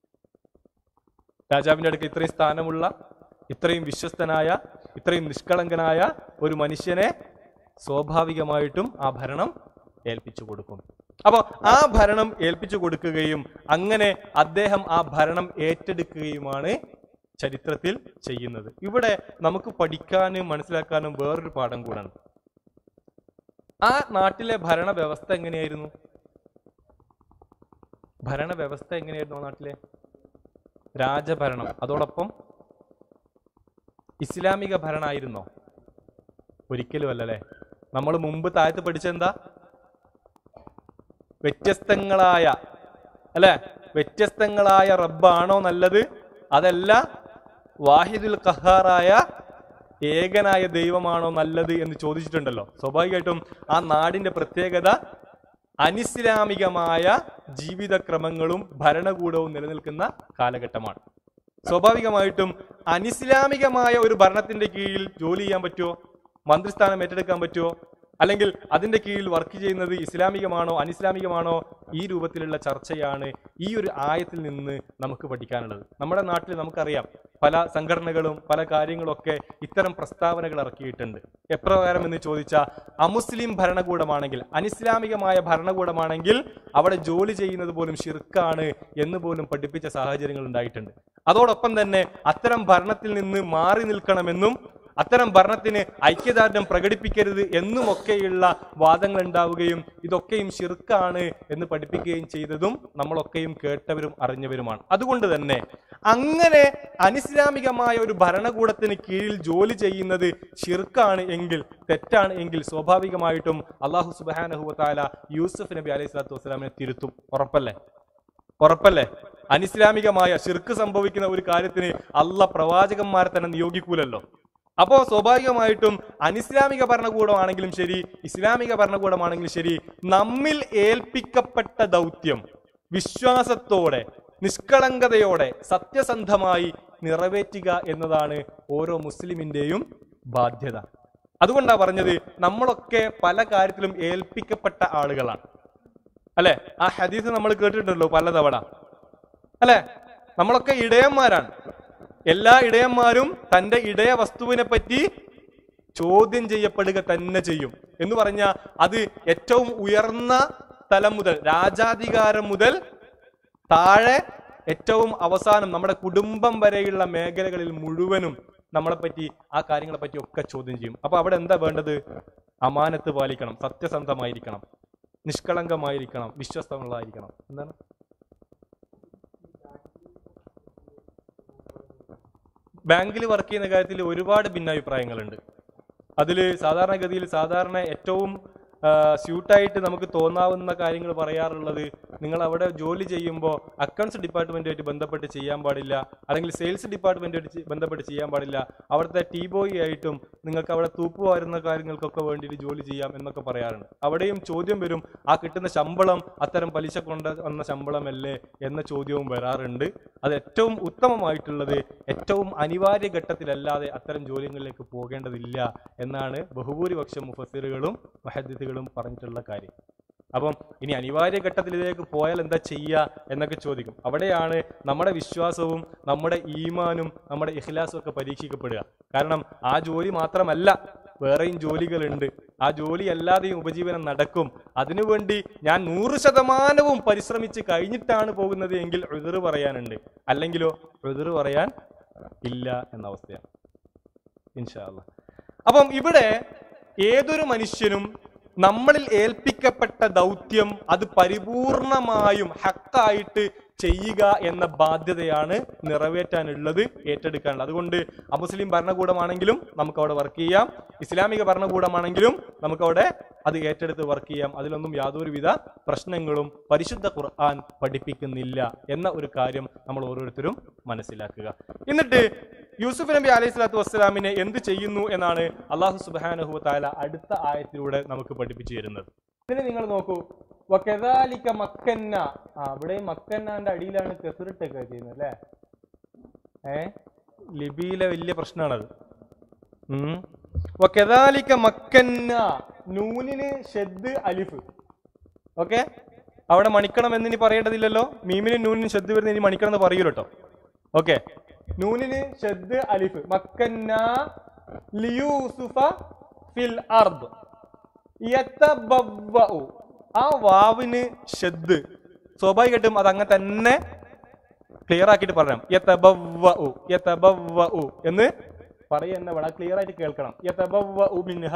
രാജാവിന്റെ അടുക്ക് ഇത്രയും സ്ഥാനമുള്ള ഇത്രയും വിശ്വസ്തനായ ഇത്രയും നിഷ്കളങ്കനായ ഒരു മനുഷ്യനെ സ്വാഭാവികമായിട്ടും ആ ഭരണം ഏൽപ്പിച്ചു കൊടുക്കും അപ്പോൾ ആ ഭരണം ഏൽപ്പിച്ചു കൊടുക്കുകയും അങ്ങനെ അദ്ദേഹം ആ ഭരണം ഏറ്റെടുക്കുകയുമാണ് ചരിത്രത്തിൽ ചെയ്യുന്നത് ഇവിടെ നമുക്ക് പഠിക്കാനും മനസ്സിലാക്കാനും വേറൊരു പാഠം കൂടാണ് ആ നാട്ടിലെ ഭരണ വ്യവസ്ഥ എങ്ങനെയായിരുന്നു ഭരണ വ്യവസ്ഥ എങ്ങനെയായിരുന്നു ആ നാട്ടിലെ രാജഭരണം അതോടൊപ്പം ഇസ്ലാമിക ഭരണമായിരുന്നോ ഒരിക്കലും അല്ലല്ലേ നമ്മൾ മുമ്പ് താഴത്ത് പഠിച്ചെന്താ വ്യത്യസ്തങ്ങളായ അല്ലെ വ്യത്യസ്തങ്ങളായ റബ്ബാണോ നല്ലത് അതല്ല വാഹിദുൽ ഖഹാറായ ഏകനായ ദൈവമാണോ നല്ലത് എന്ന് ചോദിച്ചിട്ടുണ്ടല്ലോ സ്വാഭാവികമായിട്ടും ആ നാടിന്റെ പ്രത്യേകത അനിസ്ലാമികമായ ജീവിതക്രമങ്ങളും ഭരണകൂടവും നിലനിൽക്കുന്ന കാലഘട്ടമാണ് സ്വാഭാവികമായിട്ടും അനിസ്ലാമികമായ ഒരു ഭരണത്തിന്റെ കീഴിൽ ജോലി ചെയ്യാൻ പറ്റുമോ മന്ത്രിസ്ഥാനം ഏറ്റെടുക്കാൻ പറ്റുമോ അല്ലെങ്കിൽ അതിന്റെ കീഴിൽ വർക്ക് ചെയ്യുന്നത് ഇസ്ലാമികമാണോ അനിസ്ലാമികമാണോ ഈ രൂപത്തിലുള്ള ചർച്ചയാണ് ഈ ഒരു ആയത്തിൽ നിന്ന് നമുക്ക് പഠിക്കാനുള്ളത് നമ്മുടെ നാട്ടിൽ നമുക്കറിയാം പല സംഘടനകളും പല കാര്യങ്ങളൊക്കെ ഇത്തരം പ്രസ്താവനകൾ ഇറക്കിയിട്ടുണ്ട് എപ്രകാരം എന്ന് ചോദിച്ചാൽ അമുസ്ലിം ഭരണകൂടമാണെങ്കിൽ അനിസ്ലാമികമായ ഭരണകൂടമാണെങ്കിൽ അവിടെ ജോലി ചെയ്യുന്നത് പോലും ഷിർക്കാണ് എന്ന് പോലും പഠിപ്പിച്ച സാഹചര്യങ്ങൾ ഉണ്ടായിട്ടുണ്ട് അതോടൊപ്പം തന്നെ അത്തരം ഭരണത്തിൽ നിന്ന് മാറി നിൽക്കണമെന്നും അത്തരം ഭരണത്തിന് ഐക്യദാർഢ്യം പ്രകടിപ്പിക്കരുത് എന്നുമൊക്കെയുള്ള വാദങ്ങൾ ഉണ്ടാവുകയും ഇതൊക്കെയും ഷിർക്കാണ് എന്ന് പഠിപ്പിക്കുകയും ചെയ്തതും നമ്മളൊക്കെയും കേട്ടവരും അറിഞ്ഞവരുമാണ് അതുകൊണ്ട് തന്നെ അങ്ങനെ അനിസ്ലാമികമായ ഒരു ഭരണകൂടത്തിന് കീഴിൽ ജോലി ചെയ്യുന്നത് ഷിർക്കാണ് എങ്കിൽ തെറ്റാണ് എങ്കിൽ സ്വാഭാവികമായിട്ടും അള്ളാഹു സുബാനഹുവത്താല യൂസുഫ് നബി അലൈഹി സ്വലാത്തു വസ്സലാമിനെ തിരുത്തും ഉറപ്പല്ലേ ഉറപ്പല്ലേ അനിസ്ലാമികമായ ഷിർക്ക് സംഭവിക്കുന്ന ഒരു കാര്യത്തിന് അല്ല പ്രവാചകന്മാരെ തന്നെ നിയോഗിക്കൂലല്ലോ അപ്പോ സ്വാഭാവികമായിട്ടും അനിസ്ലാമിക ഭരണകൂടമാണെങ്കിലും ശരി ഇസ്ലാമിക ഭരണകൂടമാണെങ്കിലും ശരി നമ്മിൽ ഏൽപ്പിക്കപ്പെട്ട ദൗത്യം വിശ്വാസത്തോടെ നിഷ്കളങ്കതയോടെ സത്യസന്ധമായി നിറവേറ്റുക എന്നതാണ് ഓരോ മുസ്ലിമിന്റെയും ബാധ്യത അതുകൊണ്ടാണ് പറഞ്ഞത് നമ്മളൊക്കെ പല കാര്യത്തിലും ഏൽപ്പിക്കപ്പെട്ട ആളുകളാണ് അല്ലെ ആ ഹദീസ് നമ്മൾ കേട്ടിട്ടുണ്ടല്ലോ പലതവണ അല്ലെ നമ്മളൊക്കെ ഇടയന്മാരാണ് എല്ലാ ഇടയന്മാരും തന്റെ ഇടയ വസ്തുവിനെ പറ്റി ചോദ്യം ചെയ്യപ്പെടുക തന്നെ ചെയ്യും എന്ന് പറഞ്ഞ അത് ഏറ്റവും ഉയർന്ന തലം മുതൽ രാജാധികാരം മുതൽ താഴെ ഏറ്റവും അവസാനം നമ്മുടെ കുടുംബം വരെയുള്ള മേഖലകളിൽ മുഴുവനും നമ്മളെ പറ്റി ആ കാര്യങ്ങളെ പറ്റി ഒക്കെ ചോദ്യം ചെയ്യും അപ്പൊ അവിടെ എന്താ വേണ്ടത് അമാനത്ത് പാലിക്കണം സത്യസന്ധമായിരിക്കണം നിഷ്കളങ്കമായിരിക്കണം വിശ്വസ്തമുള്ളതായിരിക്കണം എന്താണ് ബാങ്കിൽ വർക്ക് ചെയ്യുന്ന കാര്യത്തിൽ ഒരുപാട് ഭിന്നാഭിപ്രായങ്ങളുണ്ട് അതിൽ സാധാരണഗതിയിൽ സാധാരണ ഏറ്റവും സ്യൂട്ടായിട്ട് നമുക്ക് തോന്നാവുന്ന കാര്യങ്ങൾ പറയാറുള്ളത് നിങ്ങൾ അവിടെ ജോലി ചെയ്യുമ്പോൾ അക്കൗണ്ട്സ് ഡിപ്പാർട്ട്മെന്റുമായിട്ട് ബന്ധപ്പെട്ട് ചെയ്യാൻ പാടില്ല അല്ലെങ്കിൽ സെയിൽസ് ഡിപ്പാർട്ട്മെന്റുമായിട്ട് ചെ- ബന്ധപ്പെട്ട് ചെയ്യാൻ പാടില്ല അവിടുത്തെ ടീ ബോയ് ആയിട്ടും നിങ്ങൾക്ക് അവിടെ തൂപ്പ് വാരുന്ന കാര്യങ്ങൾക്കൊക്കെ വേണ്ടിയിട്ട് ജോലി ചെയ്യാം എന്നൊക്കെ പറയാറുണ്ട് അവിടെയും ചോദ്യം വരും ആ കിട്ടുന്ന ശമ്പളം അത്തരം പലിശ കൊണ്ട് വന്ന ശമ്പളമല്ലേ എന്ന ചോദ്യവും വരാറുണ്ട് അത് ഏറ്റവും ഉത്തമമായിട്ടുള്ളത് ഏറ്റവും അനിവാര്യ ഘട്ടത്തിലല്ലാതെ അത്തരം ജോലികളിലേക്ക് പോകേണ്ടതില്ല എന്നാണ് ബഹുഭൂരിപക്ഷം മുഫസിറുകളും മഹദ്ദിത്തുകളും പറഞ്ഞിട്ടുള്ള കാര്യം അപ്പം ഇനി അനിവാര്യ ഘട്ടത്തിൽ ഇതിലേക്ക് പോയാൽ എന്താ ചെയ്യുക എന്നൊക്കെ ചോദിക്കും അവിടെയാണ് നമ്മുടെ വിശ്വാസവും നമ്മുടെ ഈമാനും നമ്മുടെ ഇഖ്ലാസും ഒക്കെ പരീക്ഷിക്കപ്പെടുക കാരണം ആ ജോലി മാത്രമല്ല വേറെയും ജോലികളുണ്ട് ആ ജോലി അല്ലാതെയും ഉപജീവനം നടക്കും അതിനുവേണ്ടി ഞാൻ നൂറ് ശതമാനവും പരിശ്രമിച്ച് കഴിഞ്ഞിട്ടാണ് പോകുന്നത് എങ്കിൽ എതിർ പറയാനുണ്ട് അല്ലെങ്കിലോ എതിർ പറയാൻ ഇല്ല എന്ന അവസ്ഥയാണ് ഇൻഷാ അല്ലാ അപ്പം ഇവിടെ ഏതൊരു മനുഷ്യനും നമ്മളിൽ ഏൽപ്പിക്കപ്പെട്ട ദൗത്യം അത് പരിപൂർണമായും ഹക്കായിട്ട് ചെയ്യുക എന്ന ബാധ്യതയാണ് നിറവേറ്റാനുള്ളത് ഏറ്റെടുക്കാനുള്ളത് അതുകൊണ്ട് അമുസ്ലിം ഭരണകൂടമാണെങ്കിലും നമുക്ക് അവിടെ വർക്ക് ചെയ്യാം ഇസ്ലാമിക ഭരണകൂടമാണെങ്കിലും നമുക്ക് അവിടെ അത് ഏറ്റെടുത്ത് വർക്ക് ചെയ്യാം അതിലൊന്നും യാതൊരുവിധ പ്രശ്നങ്ങളും പരിശുദ്ധ ഖുർആൻ പഠിപ്പിക്കുന്നില്ല എന്ന ഒരു കാര്യം നമ്മൾ ഓരോരുത്തരും മനസ്സിലാക്കുക എന്നിട്ട് യൂസുഫ് നബി അലൈഹി സ്വലാത്തു വസ്സലാമിനെ എന്ത് ചെയ്യുന്നു എന്നാണ് അള്ളാഹു സുബാനഹു താല അടുത്ത ആയത്തിലൂടെ നമുക്ക് പഠിപ്പിച്ചു തരുന്നത് ഇതിന് നിങ്ങൾ നോക്കൂ വകദാലിക മക്കന്ന ആ ഇവിടെ മക്കന്നാന്റെ അടിയിലാണ് കെസിറിട്ടൊക്കെ ചെയ്യുന്നത് അല്ലേ ഏ ലിപിയിലെ വലിയ പ്രശ്നമാണത് ഉം. വകദാലിക മക്കന്ന നൂനിന് ഷെദ് അലിഫ് ഓക്കെ അവിടെ മണിക്കണം എന്നിനി പറയേണ്ടതില്ലല്ലോ മീമിന് നൂനിന് ഷെദ് വരുന്ന ഇനി മണിക്കണം എന്ന് പറയൂലോ കേട്ടോ ഓക്കെ നൂനിന് ഷെദ് അലിഫ് മക്കന്ന ലിയൂസുഫ ഫിൽ അർദ് യതബവ്വഉ. ആ വാവിന് ഷെദ് സ്വാഭാവികമായിട്ടും അത് അങ്ങനെ തന്നെ ക്ലിയർ ആക്കിയിട്ട് പറയാം യതബവ്വഉ, യതബവ്വഉ എന്ന് പറയുക തന്നെ വേണം ക്ലിയർ ആയിട്ട് കേൾക്കണം യതബവ്വഉ മിൻഹ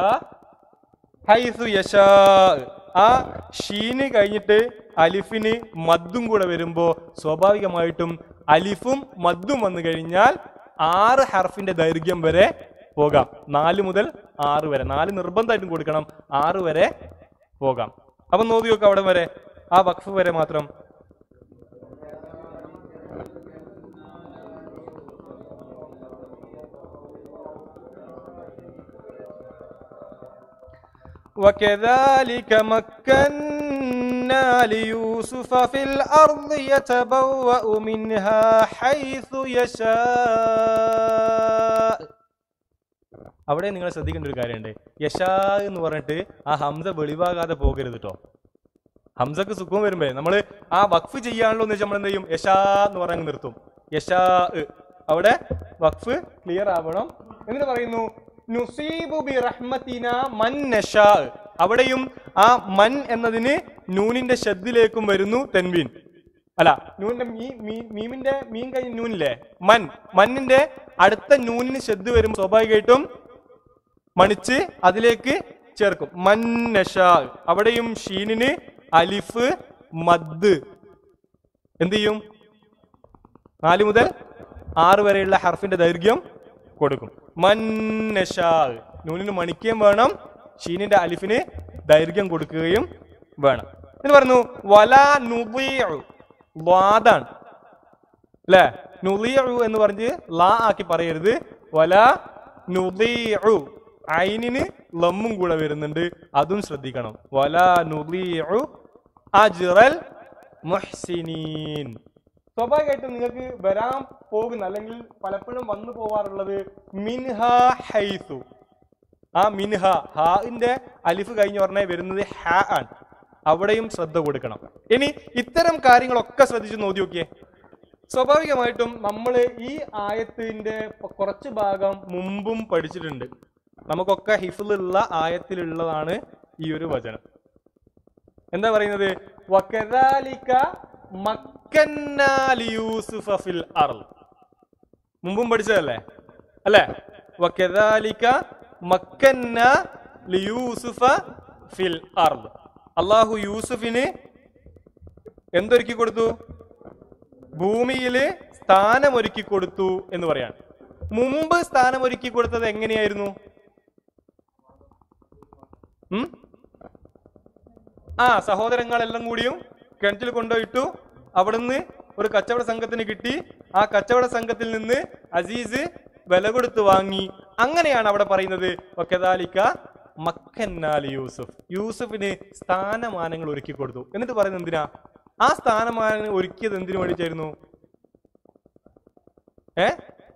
ഹൈസു യശാ ആ ഷീന് കഴിഞ്ഞിട്ട് അലിഫിന് മദ്ദും കൂടെ വരുമ്പോ സ്വാഭാവികമായിട്ടും അലിഫും മദ്ദും വന്നു കഴിഞ്ഞാൽ ആറ് ഹർഫിന്റെ ദൈർഘ്യം വരെ പോകാം നാല് മുതൽ ആറ് വരെ നാല് നിർബന്ധമായിട്ടും കൊടുക്കണം ആറ് വരെ പോകാം അപ്പൊ നോക്കി നോക്കാം അവിടെ വരെ ആ വഖഫ് വരെ മാത്രം وكذلك مكنا ليوسف في الأرض يتبوأ منها حيث يشاء അവിടെ നിങ്ങൾ ശ്രദ്ധിക്കേണ്ട ഒരു കാര്യമുണ്ട് യശാ എന്ന് പറഞ്ഞിട്ട് ആ ഹംസ വെളിവാകാതെ പോകരുത് കേട്ടോ ഹംസക്ക് സുഖം വരുമ്പേ നമ്മള് ആ വഖഫ് ചെയ്യാണല്ലോ എന്ന് വെച്ചാൽ നമ്മൾ എന്ത് ചെയ്യും യശാ എന്ന് പറഞ്ഞ് നിർത്തും യശാ അവിടെ വഖഫ് ക്ലിയർ ആവണം എന്നിട്ട് പറയുന്നു നുസീബു ബി റഹ്മത്തിന മൻ നശാ അവിടെയും ആ മൻ എന്നതിന് നൂനിന്റെ ഷദ്ദിലേക്കും വരുന്നു തെൻവീൻ അല്ല നൂനിന്റെ മീ മീ- മീമിന്റെ മീൻ കഴിഞ്ഞ നൂനില്ലേ മൻ മന്നിന്റെ അടുത്ത നൂനിന് ഷദ്ദ് വരും സ്വാഭാവികമായിട്ടും മണിച്ച് അതിലേക്ക് ചേർക്കും മന്നഷാ അവിടെയും ഷീനിന് അലിഫ് മദ് എന്ത് ചെയ്യും നാല് മുതൽ ആറ് വരെയുള്ള ഹർഫിന്റെ ദൈർഘ്യം കൊടുക്കും മന്നഷാ നൂനിന് മണിക്കുകയും വേണം ഷീനിന്റെ അലിഫിന് ദൈർഘ്യം കൊടുക്കുകയും വേണം എന്ന് പറഞ്ഞു വല നുബിയു വാദാണ് അല്ലേ നുളിയു എന്ന് പറഞ്ഞ് ലാ ആക്കി പറയരുത് വല നുളിയു ഐനിന് ലമ്മും കൂടെ വരുന്നുണ്ട് അതും ശ്രദ്ധിക്കണം വല നുളിയു അജ്റൽ മുഹ്സിനീൻ സ്വാഭാവികമായിട്ടും നിങ്ങൾക്ക് വരാൻ പോകുന്ന അല്ലെങ്കിൽ പലപ്പോഴും വന്നു പോവാറുള്ളത് മിൻഹ ഹൈസു ആ മിൻഹ ഹാന്റെ അലിഫ് കഴിഞ്ഞ് പറഞ്ഞ വരുന്നത് ഹ ആണ് അവിടെയും ശ്രദ്ധ കൊടുക്കണം ഇനി ഇത്തരം കാര്യങ്ങളൊക്കെ ശ്രദ്ധിച്ച് നോക്കി നോക്കിയേ സ്വാഭാവികമായിട്ടും നമ്മൾ ഈ ആയത്തിന്റെ പ- കുറച്ച് ഭാഗം മുമ്പും പഠിച്ചിട്ടുണ്ട് നമുക്കൊക്കെ ഹിഫിലുള്ള ആയത്തിലുള്ളതാണ് ഈ ഒരു വചനം എന്താ പറയുന്നത് വകദാലിക മക്കന്നാ ലിയൂസുഫ ഫിൽ അർള് മുമ്പും പഠിച്ചതല്ലേ അല്ലേ വകദാലിക മക്കന്ന ലിയൂസുഫ ഫിൽ അർള് അള്ളാഹു യൂസുഫിന് എന്തൊരുക്കി കൊടുത്തു ഭൂമിയിൽ സ്ഥാനമൊരുക്കി കൊടുത്തു എന്ന് പറയാണ് മുമ്പ് സ്ഥാനമൊരുക്കി കൊടുത്തത് എങ്ങനെയായിരുന്നു ഉം? ആ സഹോദരങ്ങളെല്ലാം കൂടിയും കിണറ്റിൽ കൊണ്ടുപോയിട്ടു അവിടുന്ന് ഒരു കച്ചവട സംഘത്തിന് കിട്ടി ആ കച്ചവട സംഘത്തിൽ നിന്ന് അസീസ് വില കൊടുത്ത് വാങ്ങി അങ്ങനെയാണ് അവിടെ പറയുന്നത് ഒക്കെതാലിക്ക മക്കന്നാലി യൂസുഫ് യൂസുഫിന് സ്ഥാനമാനങ്ങൾ ഒരുക്കി കൊടുത്തു എന്നിട്ട് പറയുന്നത് എന്തിനാ ആ സ്ഥാനമാനങ്ങൾ ഒരുക്കിയത് എന്തിനു വേണ്ടിയിട്ടായിരുന്നു ഏ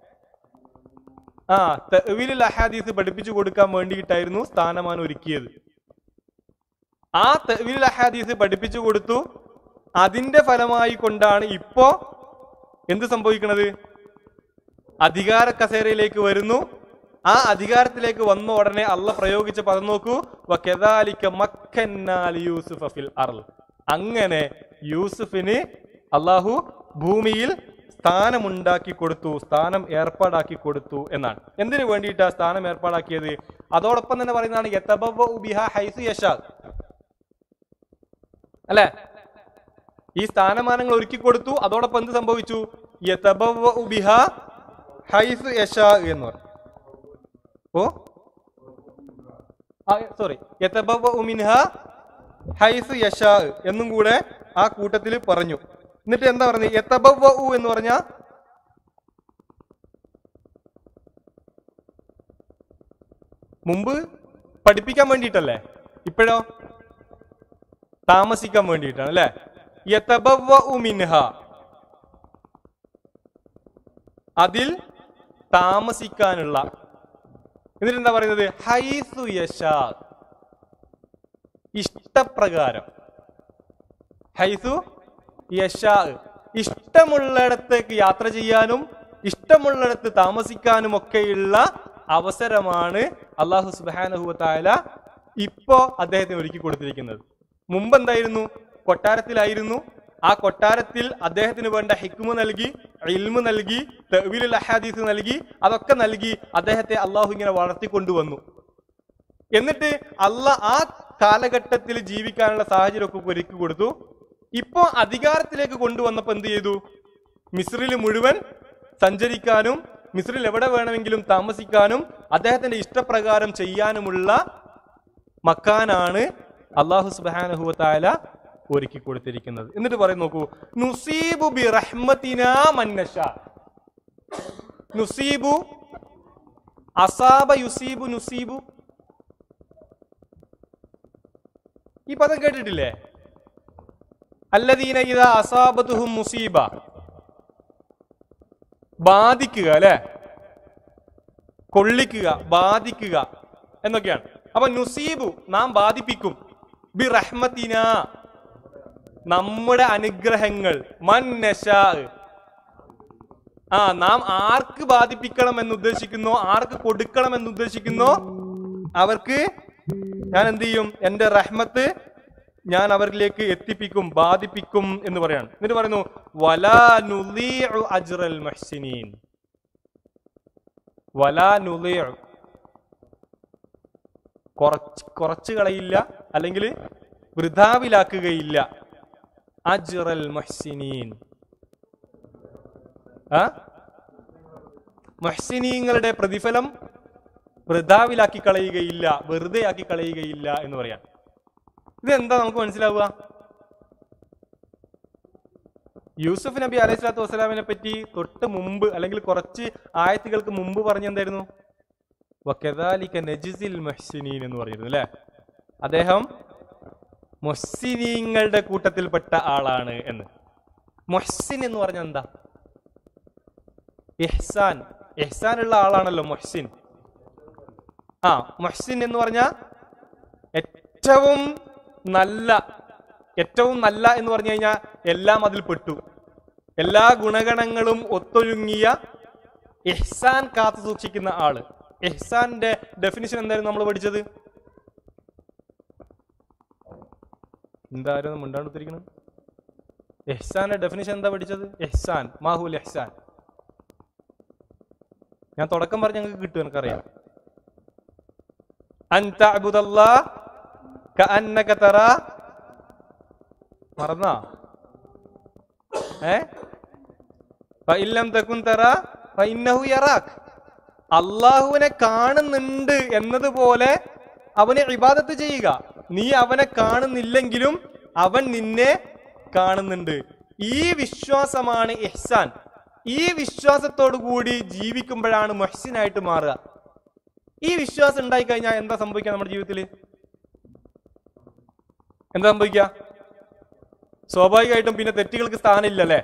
ആ തഅ്വീലുൽ അഹാദീസ് പഠിപ്പിച്ചു കൊടുക്കാൻ വേണ്ടിയിട്ടായിരുന്നു സ്ഥാനമാനം ഒരുക്കിയത് ആ തഅ്വീലുൽ അഹാദീസ് പഠിപ്പിച്ചു കൊടുത്തു അതിന്റെ ഫലമായി കൊണ്ടാണ് ഇപ്പോ എന്ത് സംഭവിക്കുന്നത് അധികാര കസേരയിലേക്ക് വരുന്നു ആ അധികാരത്തിലേക്ക് വന്ന ഉടനെ അള്ള പ്രയോഗിച്ച പദം നോക്കൂ വകദാലിക മക്കന്നാൽ യൂസുഫ ഫിൽ അർൾ അങ്ങനെ യൂസുഫിന് അള്ളാഹു ഭൂമിയിൽ സ്ഥാനമുണ്ടാക്കി കൊടുത്തു സ്ഥാനം ഏർപ്പാടാക്കി കൊടുത്തു എന്നാണ് എന്തിനു വേണ്ടിയിട്ടാ സ്ഥാനം ഏർപ്പാടാക്കിയത് അതോടൊപ്പം തന്നെ പറയുന്നതാണ് യതബവ്വഉ ബിഹാ ഹൈസു യശാ അല്ലെ ഈ സ്ഥാനമാനങ്ങൾ ഒരുക്കി കൊടുത്തു അതോടൊപ്പം എന്ത് സംഭവിച്ചു യതബവ്വഉ ബിഹാ ഹൈസു യശാ എന്ന് പറഞ്ഞു ഓ സോറി യതബവ്വഉ മിൻഹാ ഹൈസു യശാ എന്നും കൂടെ ആ കൂട്ടത്തിൽ പറഞ്ഞു എന്നിട്ട് എന്താ പറഞ്ഞത് യതബവ്വഉ എന്ന് പറഞ്ഞ മുമ്പ് പഠിപ്പിക്കാൻ വേണ്ടിയിട്ടല്ലേ ഇപ്പോഴോ താമസിക്കാൻ വേണ്ടിയിട്ടാണ് അല്ലെ യതബവ്വഉ മിൻഹ അതിൽ താമസിക്കാനുള്ള എന്നിട്ട് എന്താ പറയുന്നത് ഹൈസു യശാ ഇഷ്ടപ്രകാരം ഹൈസു യശാ ഇഷ്ടമുള്ളിടത്തേക്ക് യാത്ര ചെയ്യാനും ഇഷ്ടമുള്ളിടത്ത് താമസിക്കാനും ഒക്കെയുള്ള അവസരമാണ് അള്ളാഹു സുബാനഹുല ഇപ്പോ അദ്ദേഹത്തിന് ഒരുക്കി കൊടുത്തിരിക്കുന്നത് മുമ്പ് എന്തായിരുന്നു കൊട്ടാരത്തിലായിരുന്നു ആ കൊട്ടാരത്തിൽ അദ്ദേഹത്തിന് വേണ്ട ഹിക്മു നൽകി ഇൽമു നൽകി തവീലുൽ അഹാദീസ് നൽകി അതൊക്കെ നൽകി അദ്ദേഹത്തെ അള്ളാഹു ഇങ്ങനെ വളർത്തിക്കൊണ്ടുവന്നു എന്നിട്ട് അല്ല ആ കാലഘട്ടത്തിൽ ജീവിക്കാനുള്ള സാഹചര്യമൊക്കെ ഒരുക്കി കൊടുത്തു ഇപ്പോ അധികാരത്തിലേക്ക് കൊണ്ടുവന്നപ്പോ എന്ത് ചെയ്തു മിസ്രിൽ മുഴുവൻ സഞ്ചരിക്കാനും മിസ്രിൽ എവിടെ വേണമെങ്കിലും താമസിക്കാനും അദ്ദേഹത്തിന്റെ ഇഷ്ടപ്രകാരം ചെയ്യാനുമുള്ള മക്കാനാണ് അള്ളാഹു സുബാനഹുവത്തായ ഒരുക്കി കൊടുത്തിരിക്കുന്നത് എന്നിട്ട് പറയും നോക്കൂ നുസീബു ബി റഹ്മത്തിനാ മന്നഷ നുസീബു അസാബ യുസീബു നുസീബു ഈ പദം കേട്ടിട്ടില്ലേ അല്ലദീന ഇതാ അസാബത്തുഹും മുസീബ ബാധിക്കുക അല്ലെ കൊള്ളിക്കുക ബാധിക്കുക എന്നൊക്കെയാണ് അപ്പൊ നുസീബു നാം ബാധിപ്പിക്കും ബി റഹ്മത്തിന നമ്മുടെ അനുഗ്രഹങ്ങൾ മന്നശാ ആ നാം ആർക്ക് ബാധിപ്പിക്കണം എന്ന് ഉദ്ദേശിക്കുന്നോ ആർക്ക് കൊടുക്കണം എന്ന് ഉദ്ദേശിക്കുന്നോ അവർക്ക് ഞാൻ എന്ത് ചെയ്യും എന്റെ റഹ്മത്ത് ഞാൻ അവരിലേക്ക് എത്തിപ്പിക്കും ബാധിപ്പിക്കും എന്ന് പറയാണ് എന്നിട്ട് പറയുന്നു വലാ നുളീഉ അജ്റൽ മുഹ്സിനീൻ വലാ നുളീഉ കുറച്ച് കുറച്ച് കളയില്ല അല്ലെങ്കിൽ വൃഥാവിലാക്കുകയില്ല അജ്റൽ മുഹ്സിനീൻ ആ മുഹ്സിനീങ്ങളുടെ പ്രതിഫലം വൃഥാവിലാക്കി കളയുകയില്ല വെറുതെ ആക്കി കളയുകയില്ല എന്ന് പറയാം ഇതെന്താ നമുക്ക് മനസ്സിലാവുക യൂസുഫ് നബി അലൈഹി സ്വലാത്തു വസ്സലാമിനെ പറ്റി തൊട്ട് മുമ്പ് അല്ലെങ്കിൽ കുറച്ച് ആയത്തുകൾക്ക് മുമ്പ് പറഞ്ഞെന്തായിരുന്നു വക്കദാലിക നജിസിൽ മുഹ്സിനീൻ എന്ന് പറഞ്ഞിരുന്നു അല്ലെ അദ്ദേഹം മുഹ്സിനീങ്ങളുടെ കൂട്ടത്തിൽപ്പെട്ട ആളാണ് എന്ന് മുഹ്സിൻ എന്ന് പറഞ്ഞാൽ എന്താ ഇഹ്സാൻ ഇഹ്സാൻ ഉള്ള ആളാണല്ലോ മുഹ്സിൻ ആ മുഹ്സിൻ എന്ന് പറഞ്ഞ ഏറ്റവും നല്ല ഏറ്റവും നല്ല എന്ന് പറഞ്ഞു കഴിഞ്ഞാൽ എല്ലാം അതിൽ പെട്ടു എല്ലാ ഗുണഗണങ്ങളും ഒത്തൊരുങ്ങിയ ഇഹ്സാൻ കാത്തു സൂക്ഷിക്കുന്ന ആള് ഇഹ്സാന്റെ ഡെഫിനിഷൻ എന്തായിരുന്നു നമ്മൾ പഠിച്ചത് എന്തായിരുന്നു മുണ്ടാണ്ടിരിക്കണം ഇഹ്സാന്റെ ഡെഫിനിഷൻ എന്താ പഠിച്ചത് ഇഹ്സാൻ മാഹുൽ ഇഹ്സാൻ ഞാൻ തുടക്കം പറഞ്ഞ് ഞങ്ങൾക്ക് കിട്ടും എനിക്കറിയാം അൻ തഅബുദല്ലാ കഅന്നക തറാ മറന്നാ ഏ ഫഇല്ലം തകുൻ തറാ ഫഇന്നഹു യറാക് അള്ളാഹുവിനെ കാണുന്നുണ്ട് എന്നതുപോലെ അവനെ ഇബാദത്ത് ചെയ്യുക നീ അവനെ കാണുന്നില്ലെങ്കിലും അവൻ നിന്നെ
കാണുന്നുണ്ട് ഈ വിശ്വാസമാണ് ഇഹ്സാൻ ഈ വിശ്വാസത്തോടു കൂടി ജീവിക്കുമ്പോഴാണ് മൊഹ്സിനായിട്ട് മാറുക ഈ വിശ്വാസം ഉണ്ടായി കഴിഞ്ഞാൽ എന്താ സംഭവിക്കുക നമ്മുടെ ജീവിതത്തിൽ എന്താ സംഭവിക്കുക സ്വാഭാവികമായിട്ടും പിന്നെ തെറ്റുകൾക്ക് സ്ഥാനമില്ലല്ലേ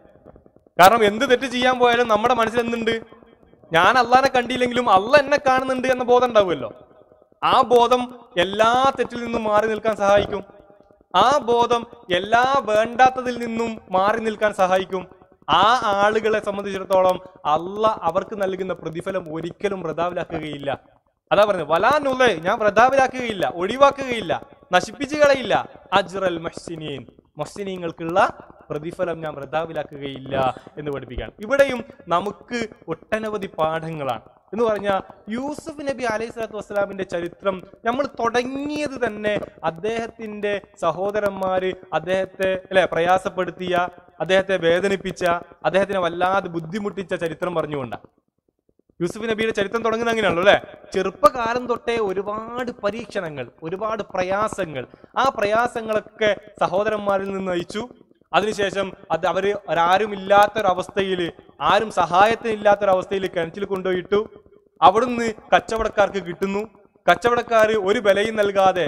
കാരണം എന്ത് തെറ്റ് ചെയ്യാൻ പോയാലും നമ്മുടെ മനസ്സിൽ എന്തുണ്ട് ഞാൻ അള്ളാനെ കണ്ടില്ലെങ്കിലും അള്ള എന്നെ കാണുന്നുണ്ട് എന്ന ബോധം ഉണ്ടാവുമല്ലോ ആ ബോധം എല്ലാ തെറ്റിൽ നിന്നും മാറി നിൽക്കാൻ സഹായിക്കും ആ ബോധം എല്ലാ വേണ്ടാത്തതിൽ നിന്നും മാറി നിൽക്കാൻ സഹായിക്കും ആ ആളുകളെ സംബന്ധിച്ചിടത്തോളം അല്ല അവർക്ക് നൽകുന്ന പ്രതിഫലം ഒരിക്കലും വൃതാവിലാക്കുകയില്ല അതാ പറഞ്ഞത് വലാനുള്ളേ ഞാൻ വൃതാവിലാക്കുകയില്ല ഒഴിവാക്കുകയില്ല നശിപ്പിച്ചു കളയില്ല അജ്റൽ മഹ്സിനീൻ മഹ്സിനീങ്ങൾക്കുള്ള പ്രതിഫലം ഞാൻ വൃതാവിലാക്കുകയില്ല എന്ന് പഠിപ്പിക്കുകയാണ് ഇവിടെയും നമുക്ക് ഒട്ടനവധി പാഠങ്ങളാണ് എന്ന് പറഞ്ഞാൽ യൂസുഫ് നബി അലൈഹി സ്വലാത്തു വസ്സലാമിന്റെ ചരിത്രം നമ്മൾ തുടങ്ങിയത് തന്നെ അദ്ദേഹത്തിന്റെ സഹോദരന്മാര് അദ്ദേഹത്തെ അല്ലെ പ്രയാസപ്പെടുത്തിയ അദ്ദേഹത്തെ വേദനിപ്പിച്ച അദ്ദേഹത്തിനെ വല്ലാതെ ബുദ്ധിമുട്ടിച്ച ചരിത്രം പറഞ്ഞുകൊണ്ടാണ് യൂസുഫ് നബിയുടെ ചരിത്രം തുടങ്ങുന്നത് അങ്ങനെയാണല്ലോ അല്ലെ ചെറുപ്പകാലം തൊട്ടേ ഒരുപാട് പരീക്ഷണങ്ങൾ ഒരുപാട് പ്രയാസങ്ങൾ ആ പ്രയാസങ്ങളൊക്കെ സഹോദരന്മാരിൽ നിന്ന് നയിച്ചു അതിനുശേഷം അത് അവര് ആരും ഇല്ലാത്തൊരവസ്ഥയിൽ ആരും സഹായത്തിനില്ലാത്തൊരവസ്ഥയിൽ കിണറ്റിൽ കൊണ്ടുപോയിട്ടു അവിടുന്ന് കച്ചവടക്കാർക്ക് കിട്ടുന്നു കച്ചവടക്കാർ ഒരു വിലയും നൽകാതെ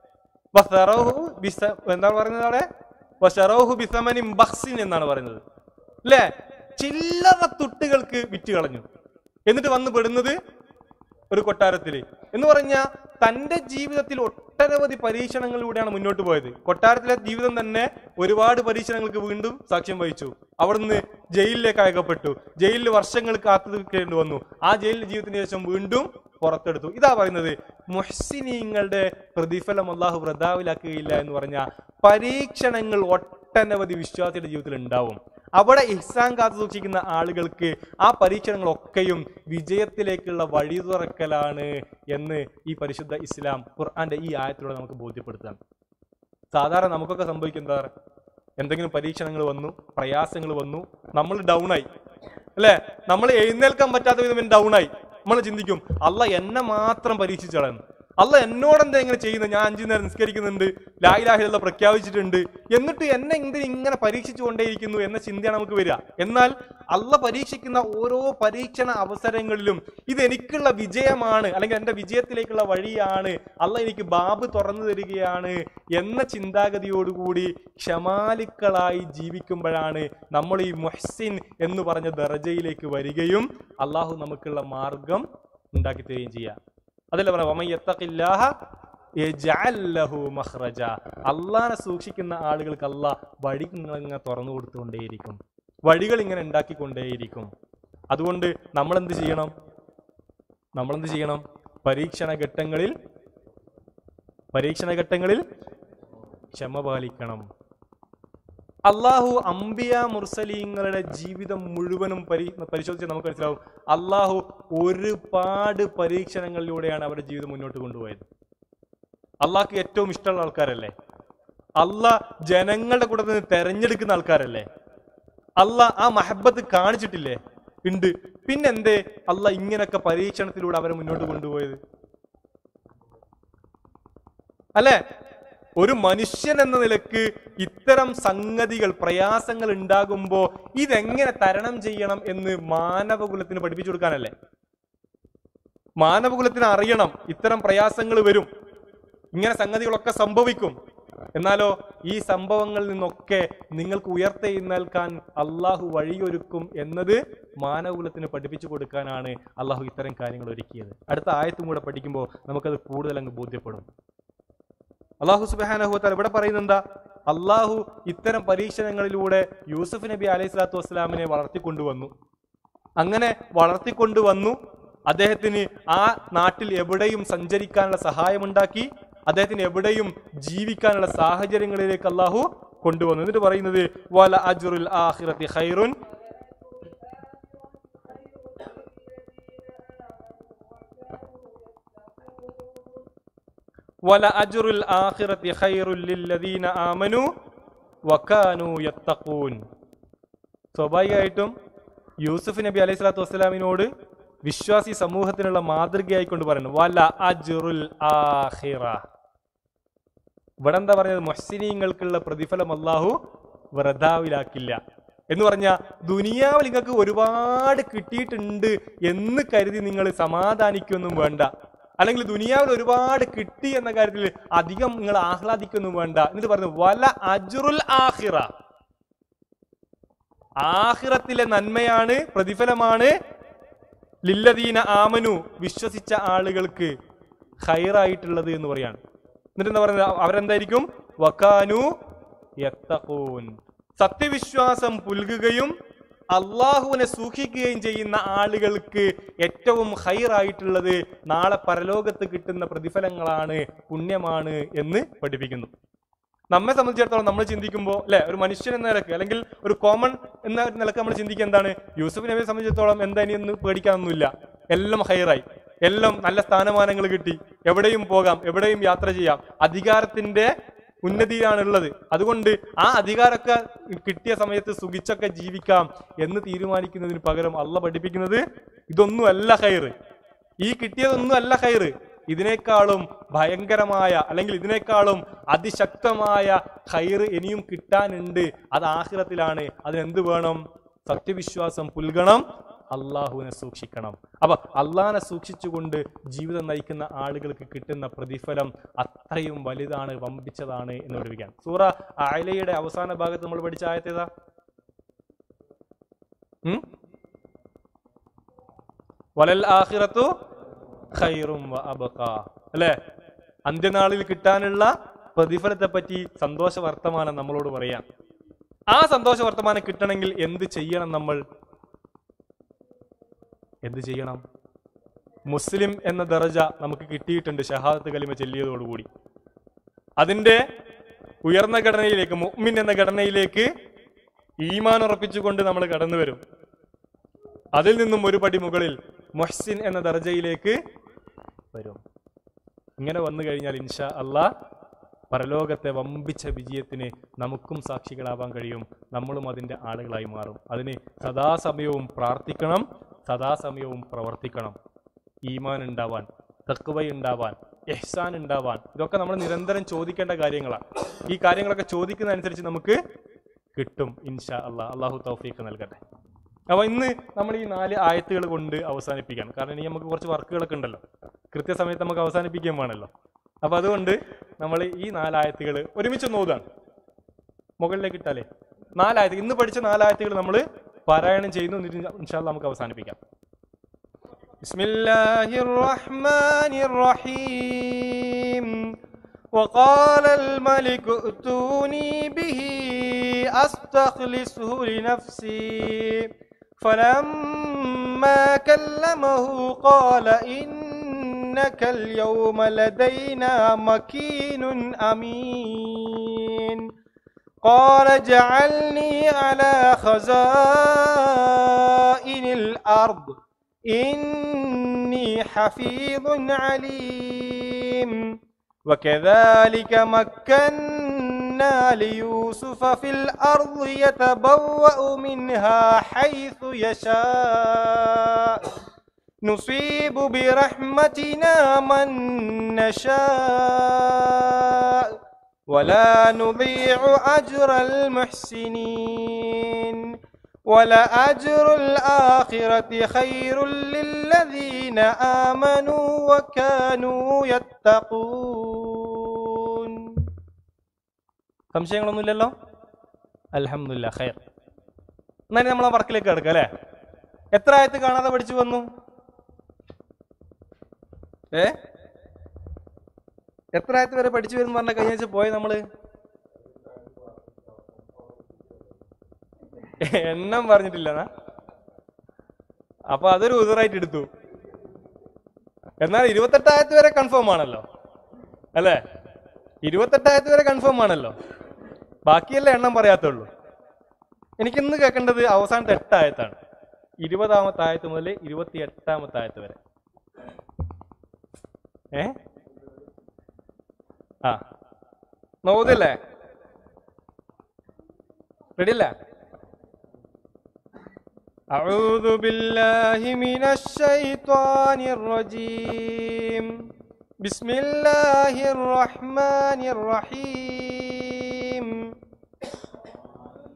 വസറഹു ബിസ- എന്താണ് പറയുന്നത് അവിടെ വസറഹു ബിസമനിൻ ബഹ്സിൻ എന്നാണ് പറയുന്നത് അല്ലേ ചില്ലറ തുട്ടുകൾക്ക് വിറ്റ് കളഞ്ഞു എന്നിട്ട് വന്ന് പെടുന്നത് ഒരു കൊട്ടാരത്തില് എന്ന് പറഞ്ഞാൽ തന്റെ ജീവിതത്തിൽ ഒട്ടനവധി പരീക്ഷണങ്ങളിലൂടെയാണ് മുന്നോട്ട് പോയത് കൊട്ടാരത്തിലെ ജീവിതം തന്നെ ഒരുപാട് പരീക്ഷണങ്ങൾക്ക് വീണ്ടും സാക്ഷ്യം വഹിച്ചു അവിടുന്ന് ജയിലിലേക്ക് അയക്കപ്പെട്ടു ജയിലിൽ വർഷങ്ങൾ കാത്തു നിൽക്കേണ്ടി വന്നു ആ ജയിലിൽ ജീവിതത്തിന് ശേഷം വീണ്ടും പുറത്തെടുത്തു ഇതാ പറയുന്നത് മുഹ്സിനീങ്ങളുടെ പ്രതിഫലം അള്ളാഹു വൃതാവിലാക്കുകയില്ല എന്ന് പറഞ്ഞ പരീക്ഷണങ്ങൾ ഒട്ടനവധി വിശ്വാസിയുടെ ജീവിതത്തിൽ ഉണ്ടാവും അവിടെ ഇഹ്സാൻ കാത്തു സൂക്ഷിക്കുന്ന ആളുകൾക്ക് ആ പരീക്ഷണങ്ങളൊക്കെയും വിജയത്തിലേക്കുള്ള വഴി തുറക്കലാണ് എന്ന് ഈ പരിശുദ്ധ ഇസ്ലാം ഖുർആന്റെ ഈ ആയത്തിലൂടെ നമുക്ക് ബോധ്യപ്പെടുത്താം സാധാരണ നമുക്കൊക്കെ സംഭവിക്കുന്നത് എന്താ? എന്തെങ്കിലും പരീക്ഷണങ്ങൾ വന്നു പ്രയാസങ്ങൾ വന്നു നമ്മൾ ഡൗൺ ആയി അല്ലെ നമ്മൾ എഴുന്നേൽക്കാൻ പറ്റാത്ത വിധം ഡൗൺ ആയി നമ്മൾ ചിന്തിക്കും അല്ല എന്നെ മാത്രം പരീക്ഷിച്ചു കളയുന്നു അല്ല എന്നോട് എന്താ ഇങ്ങനെ ചെയ്യുന്നത് ഞാൻ അഞ്ചു നേരം നിസ്കരിക്കുന്നുണ്ട് ലായിലാഹിലുള്ള പ്രഖ്യാപിച്ചിട്ടുണ്ട് എന്നിട്ട് എന്നെ എന്തിന് ഇങ്ങനെ പരീക്ഷിച്ചുകൊണ്ടേയിരിക്കുന്നു എന്ന ചിന്തയാണ് നമുക്ക് വരിക എന്നാൽ അല്ല പരീക്ഷിക്കുന്ന ഓരോ പരീക്ഷണ അവസരങ്ങളിലും ഇത് എനിക്കുള്ള വിജയമാണ് അല്ലെങ്കിൽ എൻ്റെ വിജയത്തിലേക്കുള്ള വഴിയാണ് അല്ല എനിക്ക് ബാബ് തുറന്നു തരികയാണ് എന്ന ചിന്താഗതിയോടുകൂടി ക്ഷമാലിക്കളായി ജീവിക്കുമ്പോഴാണ് നമ്മൾ ഈ മുഹ്സിൻ എന്ന് പറഞ്ഞ ദർജയിലേക്ക് വരികയും അള്ളാഹു നമുക്കുള്ള മാർഗം ഉണ്ടാക്കി തരികയും ചെയ്യുക അതല്ല പറയാ അള്ളാനെ സൂക്ഷിക്കുന്ന ആളുകൾക്ക് അള്ളാഹ് വഴി ഇങ്ങനെ തുറന്നു കൊടുത്തുകൊണ്ടേയിരിക്കും വഴികൾ ഇങ്ങനെ ഉണ്ടാക്കിക്കൊണ്ടേയിരിക്കും അതുകൊണ്ട് നമ്മൾ എന്ത് ചെയ്യണം നമ്മൾ എന്ത് ചെയ്യണം പരീക്ഷണ ഘട്ടങ്ങളിൽ പരീക്ഷണ ഘട്ടങ്ങളിൽ ക്ഷമ പാലിക്കണം അള്ളാഹു അംബിയ മുർസലീങ്ങളുടെ ജീവിതം മുഴുവനും പരി പരിശോധിച്ച് നമുക്ക് മനസ്സിലാവും അള്ളാഹു ഒരുപാട് പരീക്ഷണങ്ങളിലൂടെയാണ് അവരുടെ ജീവിതം മുന്നോട്ട് കൊണ്ടുപോയത് അള്ളാഹ്ക്ക് ഏറ്റവും ഇഷ്ടമുള്ള ആൾക്കാരല്ലേ അള്ളാഹ് ജനങ്ങളുടെ കൂടെ നിന്ന് തെരഞ്ഞെടുക്കുന്ന ആൾക്കാരല്ലേ അള്ളാഹ് ആ മഹബത്ത് കാണിച്ചിട്ടില്ലേ ഉണ്ട് പിന്നെന്തേ അള്ളാഹ് ഇങ്ങനൊക്കെ പരീക്ഷണത്തിലൂടെ അവരെ മുന്നോട്ട് കൊണ്ടുപോയത് അല്ലേ ഒരു മനുഷ്യൻ എന്ന നിലക്ക് ഇത്തരം സംഗതികൾ പ്രയാസങ്ങൾ ഉണ്ടാകുമ്പോ ഇതെങ്ങനെ തരണം ചെയ്യണം എന്ന് മാനവകുലത്തിന് പഠിപ്പിച്ചു കൊടുക്കാനല്ലേ മാനവകുലത്തിന് അറിയണം ഇത്തരം പ്രയാസങ്ങൾ വരും ഇങ്ങനെ സംഗതികളൊക്കെ സംഭവിക്കും എന്നാലോ ഈ സംഭവങ്ങളിൽ നിന്നൊക്കെ നിങ്ങൾക്ക് ഉയർത്തെഴുന്നേൽക്കാൻ അള്ളാഹു വഴിയൊരുക്കും എന്നത് മാനവകുലത്തിന് പഠിപ്പിച്ചു കൊടുക്കാനാണ് അള്ളാഹു ഇത്തരം കാര്യങ്ങൾ ഒരുക്കിയത് അടുത്ത ആയത്തും കൂടെ പഠിക്കുമ്പോൾ നമുക്കത് കൂടുതൽ അങ്ങ് ബോധ്യപ്പെടും അള്ളാഹു സുബാനഹുത്താൽ ഇവിടെ പറയുന്നത് എന്താ അള്ളാഹു ഇത്തരം പരീക്ഷണങ്ങളിലൂടെ യൂസുഫ് നബി അലൈഹി സ്വലാത്തു വസ്സലാമിനെ വളർത്തിക്കൊണ്ടുവന്നു അങ്ങനെ വളർത്തിക്കൊണ്ടുവന്നു അദ്ദേഹത്തിന് ആ നാട്ടിൽ എവിടെയും സഞ്ചരിക്കാനുള്ള സഹായമുണ്ടാക്കി അദ്ദേഹത്തിന് എവിടെയും ജീവിക്കാനുള്ള സാഹചര്യങ്ങളിലേക്ക് അള്ളാഹു കൊണ്ടുവന്നു എന്നിട്ട് പറയുന്നത് വല അജുറുൽ ആഖിറത്തി ഖൈറുൻ വല അജുറുൽ ആഖിറത്തി ഖൈറുൽ ലില്ലദീന ആമനു വകാനു യത്തഖൂൻ സ്വാഭാവികമായിട്ടും യൂസുഫ് നബി അലൈഹി സ്വലാത്തു വസ്സലാമിനോട് വിശ്വാസി സമൂഹത്തിനുള്ള മാതൃകയായിക്കൊണ്ട് പറയുന്നു വല അജുറുൽ ആഖിറ ഇവിടെ എന്താ പറയുന്നത് മൊഹ്സിനീങ്ങൾക്കുള്ള പ്രതിഫലം അള്ളാഹു വ്രതാവിലാക്കില്ല എന്ന് പറഞ്ഞ ദുനിയാവിൽ നിങ്ങൾക്ക് ഒരുപാട് കിട്ടിയിട്ടുണ്ട് എന്ന് കരുതി നിങ്ങൾ സമാധാനിക്കൊന്നും വേണ്ട അല്ലെങ്കിൽ ദുനിയാവിൽ ഒരുപാട് കിട്ടി എന്ന കാര്യത്തിൽ അധികം നിങ്ങൾ ആഹ്ലാദിക്കൊന്നും വേണ്ട എന്നിട്ട് പറഞ്ഞു വല അജുറുൽ ആഹിറ ആഹിറത്തിലെ നന്മയാണ് പ്രതിഫലമാണ് ലില്ലദീന ആമനു വിശ്വസിച്ച ആളുകൾക്ക് ഹൈറായിട്ടുള്ളത് എന്ന് പറയാണ് എന്നിട്ട് എന്താ പറയുന്നത് അവരെന്തായിരിക്കും വക്കാനു യത്തഖൂൻ സത്യവിശ്വാസം പുൽകുകയും അള്ളാഹുവിനെ സൂക്ഷിക്കുകയും ചെയ്യുന്ന ആളുകൾക്ക് ഏറ്റവും ഹൈറായിട്ടുള്ളത് നാളെ പരലോകത്ത് കിട്ടുന്ന പ്രതിഫലങ്ങളാണ് പുണ്യമാണ് എന്ന് പഠിപ്പിക്കുന്നു നമ്മെ സംബന്ധിച്ചിടത്തോളം നമ്മൾ ചിന്തിക്കുമ്പോൾ അല്ലെ ഒരു മനുഷ്യൻ എന്ന നിലക്ക് അല്ലെങ്കിൽ ഒരു കോമൺ എന്ന ഒരു നിലക്ക് നമ്മൾ ചിന്തിക്കുക എന്താണ് യൂസഫ് നബിയെ സംബന്ധിച്ചിടത്തോളം എന്താ ഇനി ഒന്ന് പേടിക്കാനൊന്നുമില്ല എല്ലാം ഹൈറായി എല്ലാം നല്ല സ്ഥാനമാനങ്ങൾ കിട്ടി എവിടെയും പോകാം എവിടെയും യാത്ര ചെയ്യാം അധികാരത്തിന്റെ ഉന്നതിയിലാണ് ഉള്ളത് അതുകൊണ്ട് ആ അധികാരമൊക്കെ കിട്ടിയ സമയത്ത് സുഖിച്ചൊക്കെ ജീവിക്കാം എന്ന് തീരുമാനിക്കുന്നതിന് പകരം അള്ള പഠിപ്പിക്കുന്നത് ഇതൊന്നും അല്ല ഹൈറ് ഈ കിട്ടിയതൊന്നും അല്ല ഹൈറ് ഇതിനേക്കാളും ഭയങ്കരമായ അല്ലെങ്കിൽ ഇതിനേക്കാളും അതിശക്തമായ ഹൈറ് ഇനിയും കിട്ടാനുണ്ട് അത് ആഹിറത്തിലാണ് അതിനെന്ത് വേണം സത്യവിശ്വാസം പുൽകണം അള്ളാഹുവിനെ സൂക്ഷിക്കണം അപ്പൊ അള്ളാഹിനെ സൂക്ഷിച്ചുകൊണ്ട് ജീവിതം നയിക്കുന്ന ആളുകൾക്ക് കിട്ടുന്ന പ്രതിഫലം അത്രയും വലുതാണ് വമ്പിച്ചതാണ് എന്ന് പഠിപ്പിക്കാൻ സൂറ ആയിലയുടെ അവസാന ഭാഗത്ത് നമ്മൾ പഠിച്ച ആയത്തേതാ ഉം? വലൽ ആഖിറത്തു ഖൈറും വ അബഖ അല്ലേ അന്ത്യനാളിൽ കിട്ടാനുള്ള പ്രതിഫലത്തെ പറ്റി സന്തോഷ വർത്തമാനം നമ്മളോട് പറയാം ആ സന്തോഷ വർത്തമാനം കിട്ടണമെങ്കിൽ എന്ത് ചെയ്യണം നമ്മൾ എന്ത് ചെയ്യണം മുസ്ലിം എന്ന ദറജ നമുക്ക് കിട്ടിയിട്ടുണ്ട് ഷഹാദത്ത് കലിമ ചെല്ലിയതോടുകൂടി അതിന്റെ ഉയർന്ന ഘടനയിലേക്ക് മുഅ്മിൻ എന്ന ഘടനയിലേക്ക് ഈമാൻ ഉറപ്പിച്ചുകൊണ്ട് നമ്മൾ കടന്നു വരും അതിൽ നിന്നും ഒരു പടി മുകളിൽ മുഹ്സിൻ എന്ന ദർജയിലേക്ക് വരും ഇങ്ങനെ വന്നു കഴിഞ്ഞാൽ ഇൻഷാ അള്ളാ പരലോകത്തെ വമ്പിച്ച വിജയത്തിന് നമുക്കും സാക്ഷികളാവാൻ കഴിയും നമ്മളും അതിൻ്റെ ആളുകളായി മാറും അതിന് സദാസമയവും പ്രാർത്ഥിക്കണം സദാസമയവും പ്രവർത്തിക്കണം ഈമാൻ ഉണ്ടാവാൻ തക്കുവ ഉണ്ടാവാൻ എഹ്സാൻ ഉണ്ടാവാൻ ഇതൊക്കെ നമ്മൾ നിരന്തരം ചോദിക്കേണ്ട കാര്യങ്ങളാണ് ഈ കാര്യങ്ങളൊക്കെ ചോദിക്കുന്നതനുസരിച്ച് നമുക്ക് കിട്ടും ഇൻഷാ അള്ളാഹ് അള്ളാഹു തൗഫീഖ് നൽകട്ടെ അപ്പൊ ഇന്ന് നമ്മൾ ഈ നാല് ആയത്തുകൾ കൊണ്ട് അവസാനിപ്പിക്കാം കാരണം ഇനി നമുക്ക് കുറച്ച് വർക്കുകളൊക്കെ ഉണ്ടല്ലോ കൃത്യസമയത്ത് നമുക്ക് അവസാനിപ്പിക്കുകയും വേണമല്ലോ അപ്പൊ അതുകൊണ്ട് നമ്മൾ ഈ നാലായത്തുകൾ ഒരുമിച്ച് നോതാണ് മുകളിലേക്ക് ഇട്ടാലേ നാലായത്ത് ഇന്ന് പഠിച്ച നാലായത്തുകൾ നമ്മൾ പാരായണം ചെയ്യുന്നു എന്നിട്ട് ഇൻഷാല്ല നമുക്ക് അവസാനിപ്പിക്കാം بسم الله الرحمن الرحيم وقال الملك ائتوني به أستخلصه لنفسي فلما كلمه قال إنك اليوم لدينا مكين أمين قال اجعلني على خزائن الأرض إني حفيظ عليم وكذلك مكنا ليوسف في الأرض يتبوأ منها حيث يشاء نصيب برحمتنا من نشاء ولا نضيع أجر المحسنين ولأجر الآخرة خير للذين آمنوا وكانوا يتقون സംശയങ്ങളൊന്നുമില്ലല്ലോ അലഹമില്ല ഖൈർ എന്നാലും നമ്മൾ ആ വർക്കിലേക്ക് കിടക്കാം അല്ലേ എത്ര ആയത്ത് കാണാതെ പഠിച്ചു വന്നു ഏ എത്ര ആയത്ത് വരെ പഠിച്ചു വരുന്നു പറഞ്ഞ കഴിഞ്ഞ ആഴ്ച പോയ നമ്മള് എണ്ണം പറഞ്ഞിട്ടില്ല അപ്പൊ അതൊരു ഉതിറായിട്ട് എടുത്തു എന്നാൽ ഇരുപത്തെട്ടായത്ത് വരെ കൺഫേം ആണല്ലോ അല്ലേ ഇരുപത്തെട്ടായത്ത് വരെ കൺഫേം ആണല്ലോ ബാക്കിയല്ലേ എണ്ണം പറയാത്തുള്ളൂ എനിക്കിന്ന് കേൾക്കേണ്ടത് അവസാനത്തെ എട്ടായത്താണ് ഇരുപതാമത്തെ ആയത്ത് മുതൽ ഇരുപത്തി എട്ടാമത്തെ ആയത്ത് വരെ ഏ ആ നോതില്ലേ റെഡി അല്ലേ أعوذ بالله من الشيطان الرجيم بسم الله الرحمن الرحيم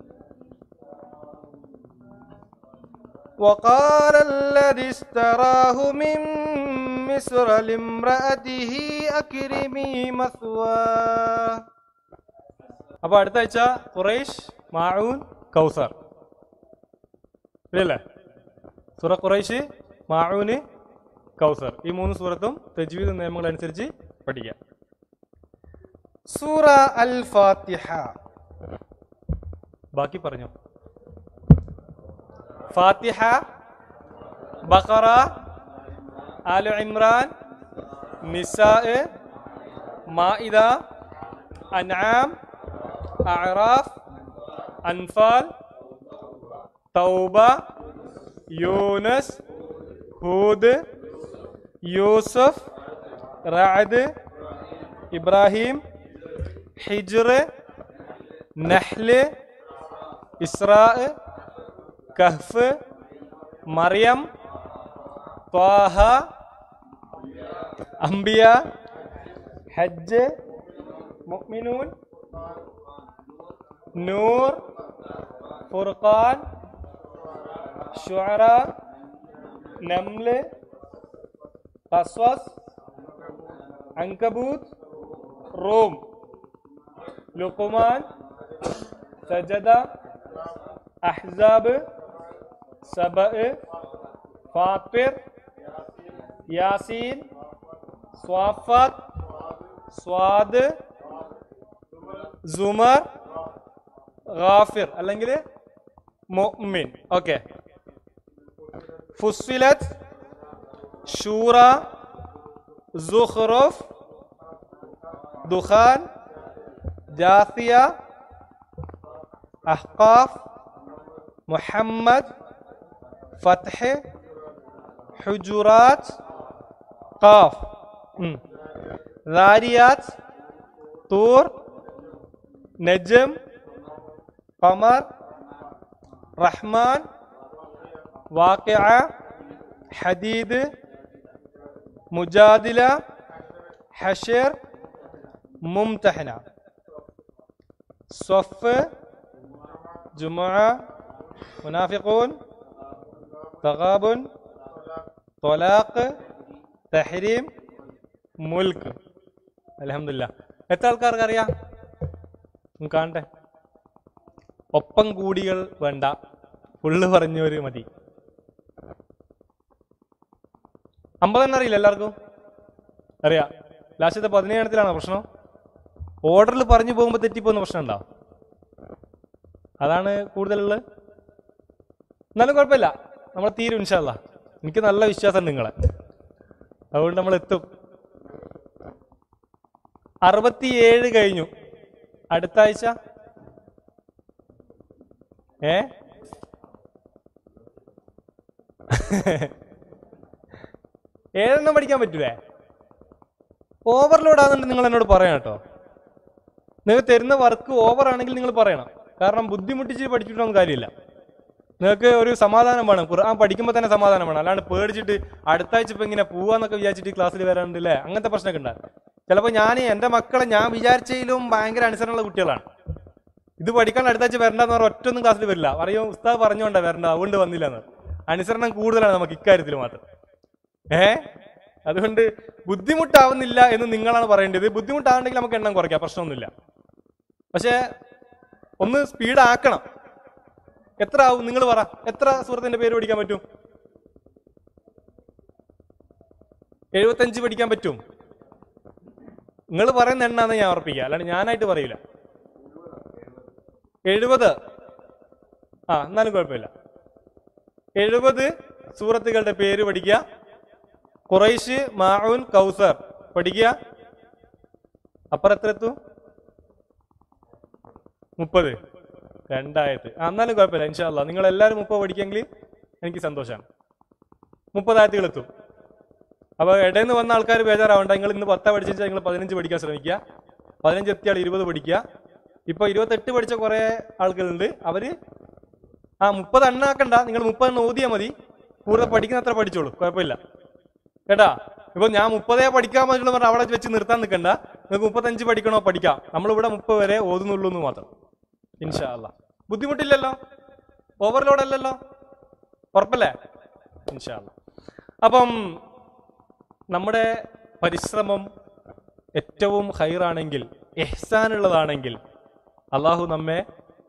وقال الذي اشتراه من مصر لامرأته أكرمي مثواه അപ്പൊ അടുത്ത ആഴ്ച ഖുറൈഷ് മാഊൻ കൗസർ ഇല്ലല്ലേ സൂറ ഖുറൈഷ് മാഊന് കൗസർ ഈ മൂന്ന് സൂറത്തും തജ്വീദ് നിയമങ്ങൾ അനുസരിച്ച് പഠിക്കാം സൂറ അൽ ഫാത്തിഹ ബാക്കി പറഞ്ഞു ഫാത്തിഹ ബഖറ ആലു ഇമ്രാൻ നിസാ മാഇദ അൻആം അഅറാഫ് അൻഫാൽ തൗബ യൂനസ് ഹൂദ് യൂസഫ് റഅദ് ഇബ്രാഹിം ഹിജ്ർ നഹ്ല് ഇസ്രാ കഹ്ഫ് മറിയം ത്വാഹ അംബിയ ഹജ്ജ് മുഅ്മിനൂൻ നൂർ ഫുർഖാൻ ഷുഅറ നംല് ഖസ്വസ് അങ്കബൂത്ത് റൂം ലുഖ്മാൻ സജദ അഹ്സാബ് സബ ഫാത്തിർ യാസീൻ സ്വാഫാത്ത് സ്വാദ് സുമർ ഗാഫിർ അല്ലെങ്കിൽ മുഅ്മിൻ ഓക്കെ ഫുസ്സിലത്ത് ഷൂറ സുഖ്റുഫ് ദുഖാൻ ജാസിയ അഹ്കാഫ് മുഹമ്മദ് ഫത്ഹ് ഹുജുറാത്ത് ഖാഫ് ഉം. ദാരിയാത്ത് തൂർ നജം ഖമർ റഹ്മാൻ വാക്കിഅ ഹദീദ് മുജാദില ഹഷർ മുംതഹന സ്വഫ് ജുമുഅ മുനാഫിഖൂൻ തഗാബുൻ തൊലാഖ് തഹരീം മുൽക്ക് അലഹമില്ല എത്ര ആൾക്കാർക്ക് അറിയാം ഒന്ന് കാണട്ടെ ഒപ്പം കൂടികൾ വേണ്ട ഫുള്ള് പറഞ്ഞവര് മതി അമ്പതെണ്ണം അറിയില്ല എല്ലാവർക്കും അറിയാം ലാസ്റ്റത്തെ പതിനേഴത്തിലാണോ പ്രശ്നം ഓർഡറിൽ പറഞ്ഞു പോകുമ്പോൾ തെറ്റിപ്പോകുന്ന പ്രശ്നം ഉണ്ടോ അതാണ് കൂടുതലുള്ളത് എന്നാലും കുഴപ്പമില്ല നമ്മൾ തീരും ഇൻഷല്ല എനിക്ക് നല്ല വിശ്വാസം നിങ്ങളെ അതുകൊണ്ട് നമ്മൾ എത്തും അറുപത്തിയേഴ് കഴിഞ്ഞു അടുത്ത ആഴ്ച ഏ ഏഴെണ്ണം പഠിക്കാൻ പറ്റൂലേ ഓവർലോഡ് ആണെന്നുണ്ട് നിങ്ങൾ എന്നോട് പറയണം കേട്ടോ നിങ്ങൾ തരുന്ന വർക്ക് ഓവർ ആണെങ്കിൽ നിങ്ങൾ പറയണം കാരണം ബുദ്ധിമുട്ടിച്ച് പഠിച്ചിട്ടൊന്നും കാര്യമില്ല നിങ്ങൾക്ക് ഒരു സമാധാനം വേണം ഖുർആൻ പഠിക്കുമ്പോൾ തന്നെ സമാധാനം വേണം അല്ലാണ്ട് പേടിച്ചിട്ട് അടുത്ത ആഴ്ച ഇപ്പൊ ഇങ്ങനെ പോവാന്നൊക്കെ വിചാരിച്ചിട്ട് ക്ലാസ്സിൽ വരാണ്ട് അല്ലേ അങ്ങനത്തെ പ്രശ്നമൊക്കെ ഉണ്ടാകും ചിലപ്പോൾ ഞാൻ എൻ്റെ മക്കളെ ഞാൻ വിചാരിച്ചതിലും ഭയങ്കര അനുസരണമുള്ള കുട്ടികളാണ് ഇത് പഠിക്കാൻ അടുത്ത ആഴ്ച വരണ്ടെന്ന് പറഞ്ഞാൽ ഒറ്റൊന്നും ക്ലാസ്സിൽ വരില്ല പറയും ഉസ്താദ് പറഞ്ഞോണ്ടാ വരണ്ട അതുകൊണ്ട് വന്നില്ല എന്ന് അനുസരണം കൂടുതലാണ് നമുക്ക് ഇക്കാര്യത്തിൽ മാത്രം ഏ അതുകൊണ്ട് ബുദ്ധിമുട്ടാവുന്നില്ല എന്ന് നിങ്ങളാണ് പറയേണ്ടത് ബുദ്ധിമുട്ടാവണ്ടെങ്കിൽ നമുക്ക് എണ്ണം കുറയ്ക്കാം പ്രശ്നമൊന്നുമില്ല പക്ഷേ ഒന്ന് സ്പീഡ് ആക്കണം എത്ര ആവും നിങ്ങൾ പറ എത്ര സുഹൃത്തിന്റെ പേര് പഠിക്കാൻ പറ്റും എഴുപത്തഞ്ച് പഠിക്കാൻ പറ്റും നിങ്ങൾ പറയുന്ന എണ്ണാന്ന് ഞാൻ ഉറപ്പിക്കുക അല്ലാണ്ട് ഞാനായിട്ട് പറയില്ല എഴുപത് ആ എന്നാലും കുഴപ്പമില്ല എഴുപത് സൂറത്തുകളുടെ പേര് പഠിക്കുക ഖുറൈഷ് മാഊൻ കൗസർ പഠിക്കുക അപ്പുറം എത്ര എത്തും മുപ്പത് രണ്ടായിരത്തി ആ എന്നാലും കുഴപ്പമില്ല ഇൻഷാല്ല നിങ്ങൾ എല്ലാവരും മുപ്പത് പഠിക്കെങ്കിൽ എനിക്ക് സന്തോഷമാണ് മുപ്പതായിരത്തികൾ എത്തും അപ്പോൾ ഇടയിൽ നിന്ന് വന്ന ആൾക്കാർ ബേജാറാവണ്ട നിങ്ങൾ ഇന്ന് പത്താ പഠിച്ചാൽ നിങ്ങൾ പതിനഞ്ച് പഠിക്കാൻ ശ്രമിക്കുക പതിനഞ്ച് എത്തിയാൽ ഇരുപത് പഠിക്കുക ഇപ്പൊ ഇരുപത്തെട്ട് പഠിച്ച കുറെ ആളുകളുണ്ട് അവര് ആ മുപ്പത് എണ്ണാക്കണ്ട നിങ്ങൾ മുപ്പതെണ്ണം ഓതിയാൽ മതി കൂടുതൽ പഠിക്കുന്ന അത്ര പഠിച്ചോളൂ കുഴപ്പമില്ല കേട്ടാ ഇപ്പൊ ഞാൻ മുപ്പതേ പഠിക്കാൻ പറ്റുള്ളൂ പറഞ്ഞാൽ അവിടെ വെച്ച് നിർത്താൻ നിൽക്കണ്ട നിങ്ങൾക്ക് മുപ്പത്തഞ്ച് പഠിക്കണോ പഠിക്കാം നമ്മളിവിടെ മുപ്പത് വരെ ഓതുന്നുള്ളൂ എന്ന് മാത്രം ഇൻഷാ അല്ലാ ബുദ്ധിമുട്ടില്ലല്ലോ ഓവർലോഡ് അല്ലല്ലോ ഉറപ്പല്ലേ ഇൻഷാല്ല അപ്പം നമ്മുടെ പരിശ്രമം ഏറ്റവും ഹൈറാണെങ്കിൽ എഹ്സാനുള്ളതാണെങ്കിൽ അള്ളാഹു നമ്മെ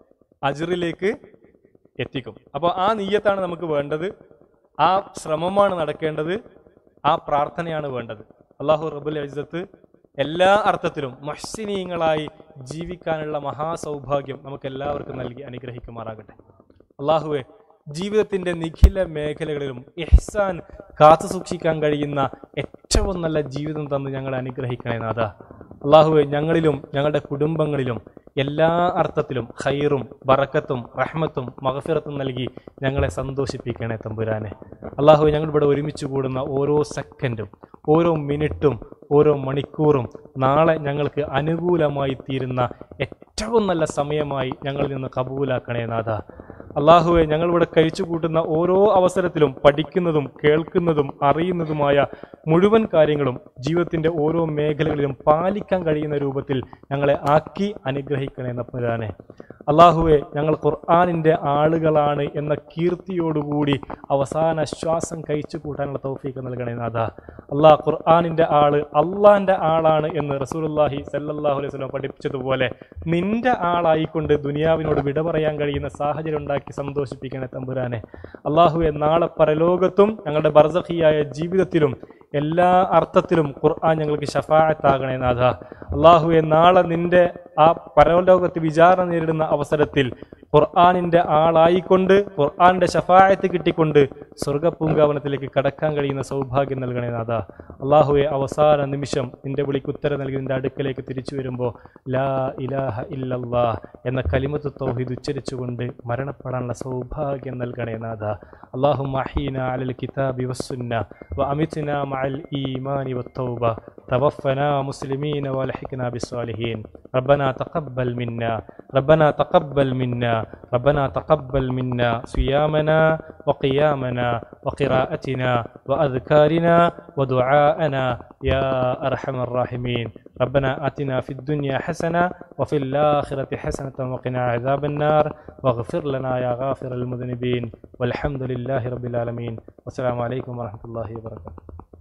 അജറിലേക്ക് എത്തിക്കും അപ്പോൾ ആ നീയത്താണ് നമുക്ക് വേണ്ടത് ആ ശ്രമമാണ് നടക്കേണ്ടത് ആ പ്രാർത്ഥനയാണ് വേണ്ടത് അള്ളാഹു റബുൽ അജ്ജത്ത് എല്ലാ അർത്ഥത്തിലും മഹ്സിനീയങ്ങളായി ജീവിക്കാനുള്ള മഹാസൗഭാഗ്യം നമുക്ക് എല്ലാവർക്കും നൽകി അനുഗ്രഹിക്കുമാറാകട്ടെ അള്ളാഹുവെ ജീവിതത്തിന്റെ നിഖില മേഖലകളിലും ഇഹ്സാൻ കാത്തു സൂക്ഷിക്കാൻ കഴിയുന്ന ഏറ്റവും നല്ല ജീവിതം തന്ന് ഞങ്ങളെ അനുഗ്രഹിക്കണേ നാഥ അള്ളാഹുവെ ഞങ്ങളിലും ഞങ്ങളുടെ കുടുംബങ്ങളിലും എല്ലാ അർത്ഥത്തിലും ഖൈറും ബറക്കത്തും റഹ്മത്തും മഹഫിറത്തും നൽകി ഞങ്ങളെ സന്തോഷിപ്പിക്കണേ തമ്പുരാനെ അള്ളാഹുവെ ഞങ്ങൾ ഇവിടെ ഒരുമിച്ച് കൂടുന്ന ഓരോ സെക്കൻഡും ഓരോ മിനിറ്റും ഓരോ മണിക്കൂറും നാളെ ഞങ്ങൾക്ക് അനുകൂലമായി തീരുന്ന ഏറ്റവും നല്ല സമയമായി ഞങ്ങളിൽ നിന്ന് കബൂലാക്കണേ നാഥ അള്ളാഹുവെ ഞങ്ങളിവിടെ കഴിച്ചു കൂട്ടുന്ന ഓരോ അവസരത്തിലും പഠിക്കുന്നതും കേൾക്കുന്നതും അറിയുന്നതുമായ മുഴുവൻ കാര്യങ്ങളും ജീവിതത്തിന്റെ ഓരോ മേഖലകളിലും പാലിക്കാൻ കഴിയുന്ന രൂപത്തിൽ ഞങ്ങളെ ആക്കി അനുഗ്രഹിക്കണേ നപ്പുരാനെ അള്ളാഹുവെ ഞങ്ങൾ ഖുർആാനിന്റെ ആളുകളാണ് എന്ന കീർത്തിയോടുകൂടി അവസാന ശ്വാസം കഴിച്ചു കൂട്ടാനുള്ള തൗഫീക്ക് നൽകണേ നാഥ അള്ളാഹ് ഖുർആാനിന്റെ ആള് അള്ളാന്റെ ആളാണ് എന്ന് റസൂലുള്ളാഹി സല്ലല്ലാഹു അലൈഹി വസല്ലം പഠിപ്പിച്ചതുപോലെ നിന്റെ ആളായിക്കൊണ്ട് ദുനിയാവിനോട് വിട പറയാൻ കഴിയുന്ന സാഹചര്യം ഉണ്ടാക്കി സന്തോഷിപ്പിക്കണേ തമ്പുരാനെ അള്ളാഹുവെ നാളെ പരലോകത്തും ഞങ്ങളുടെ ബർസഖിയായ ജീവിതത്തിലും എല്ലാ അർത്ഥത്തിലും ഖുർആൻ ഞങ്ങൾക്ക് ഷഫായത്താകണേ നാഥ അള്ളാഹുവെ നാളെ നിന്റെ ആ പരലോകത്ത് വിചാരണ നേരിടുന്ന അവസരത്തിൽ ഖുർആാനിന്റെ ആളായിക്കൊണ്ട് ഖുർആാനിന്റെ ഷഫായത്ത് കിട്ടിക്കൊണ്ട് സ്വർഗപൂങ്കാവനത്തിലേക്ക് കടക്കാൻ കഴിയുന്ന സൗഭാഗ്യം നൽകണേ നാഥ അള്ളാഹുവെ അവസാന നിമിഷം നിന്റെ വിളിക്ക് ഉത്തരം നൽകി നിന്റെ അടുക്കലേക്ക് തിരിച്ചു വരുമ്പോൾ ലാ ഇലാഹ ഇല്ലല്ലാ എന്ന കലിമത്ത് തൗഹീദ് ഉച്ചരിച്ചുകൊണ്ട് മരണപ്പെടാനുള്ള സൗഭാഗ്യം നൽകണേ നാഥ അള്ളാഹു മഹീന അലൽ കിതാബി വസ്സുന്ന വ അമിത്ന മഅൽ ഈമാനി വത്തൗബ توفنا مسلمين والحقنا بالصالحين ربنا تقبل منا ربنا تقبل منا ربنا تقبل منا صيامنا وقيامنا وقراءتنا وأذكارنا ودعاءنا يا أرحم الراحمين ربنا آتنا في الدنيا حسنة وفي الآخرة حسنة وقنا عذاب النار واغفر لنا يا غافر المذنبين والحمد لله رب العالمين والسلام عليكم ورحمة الله وبركاته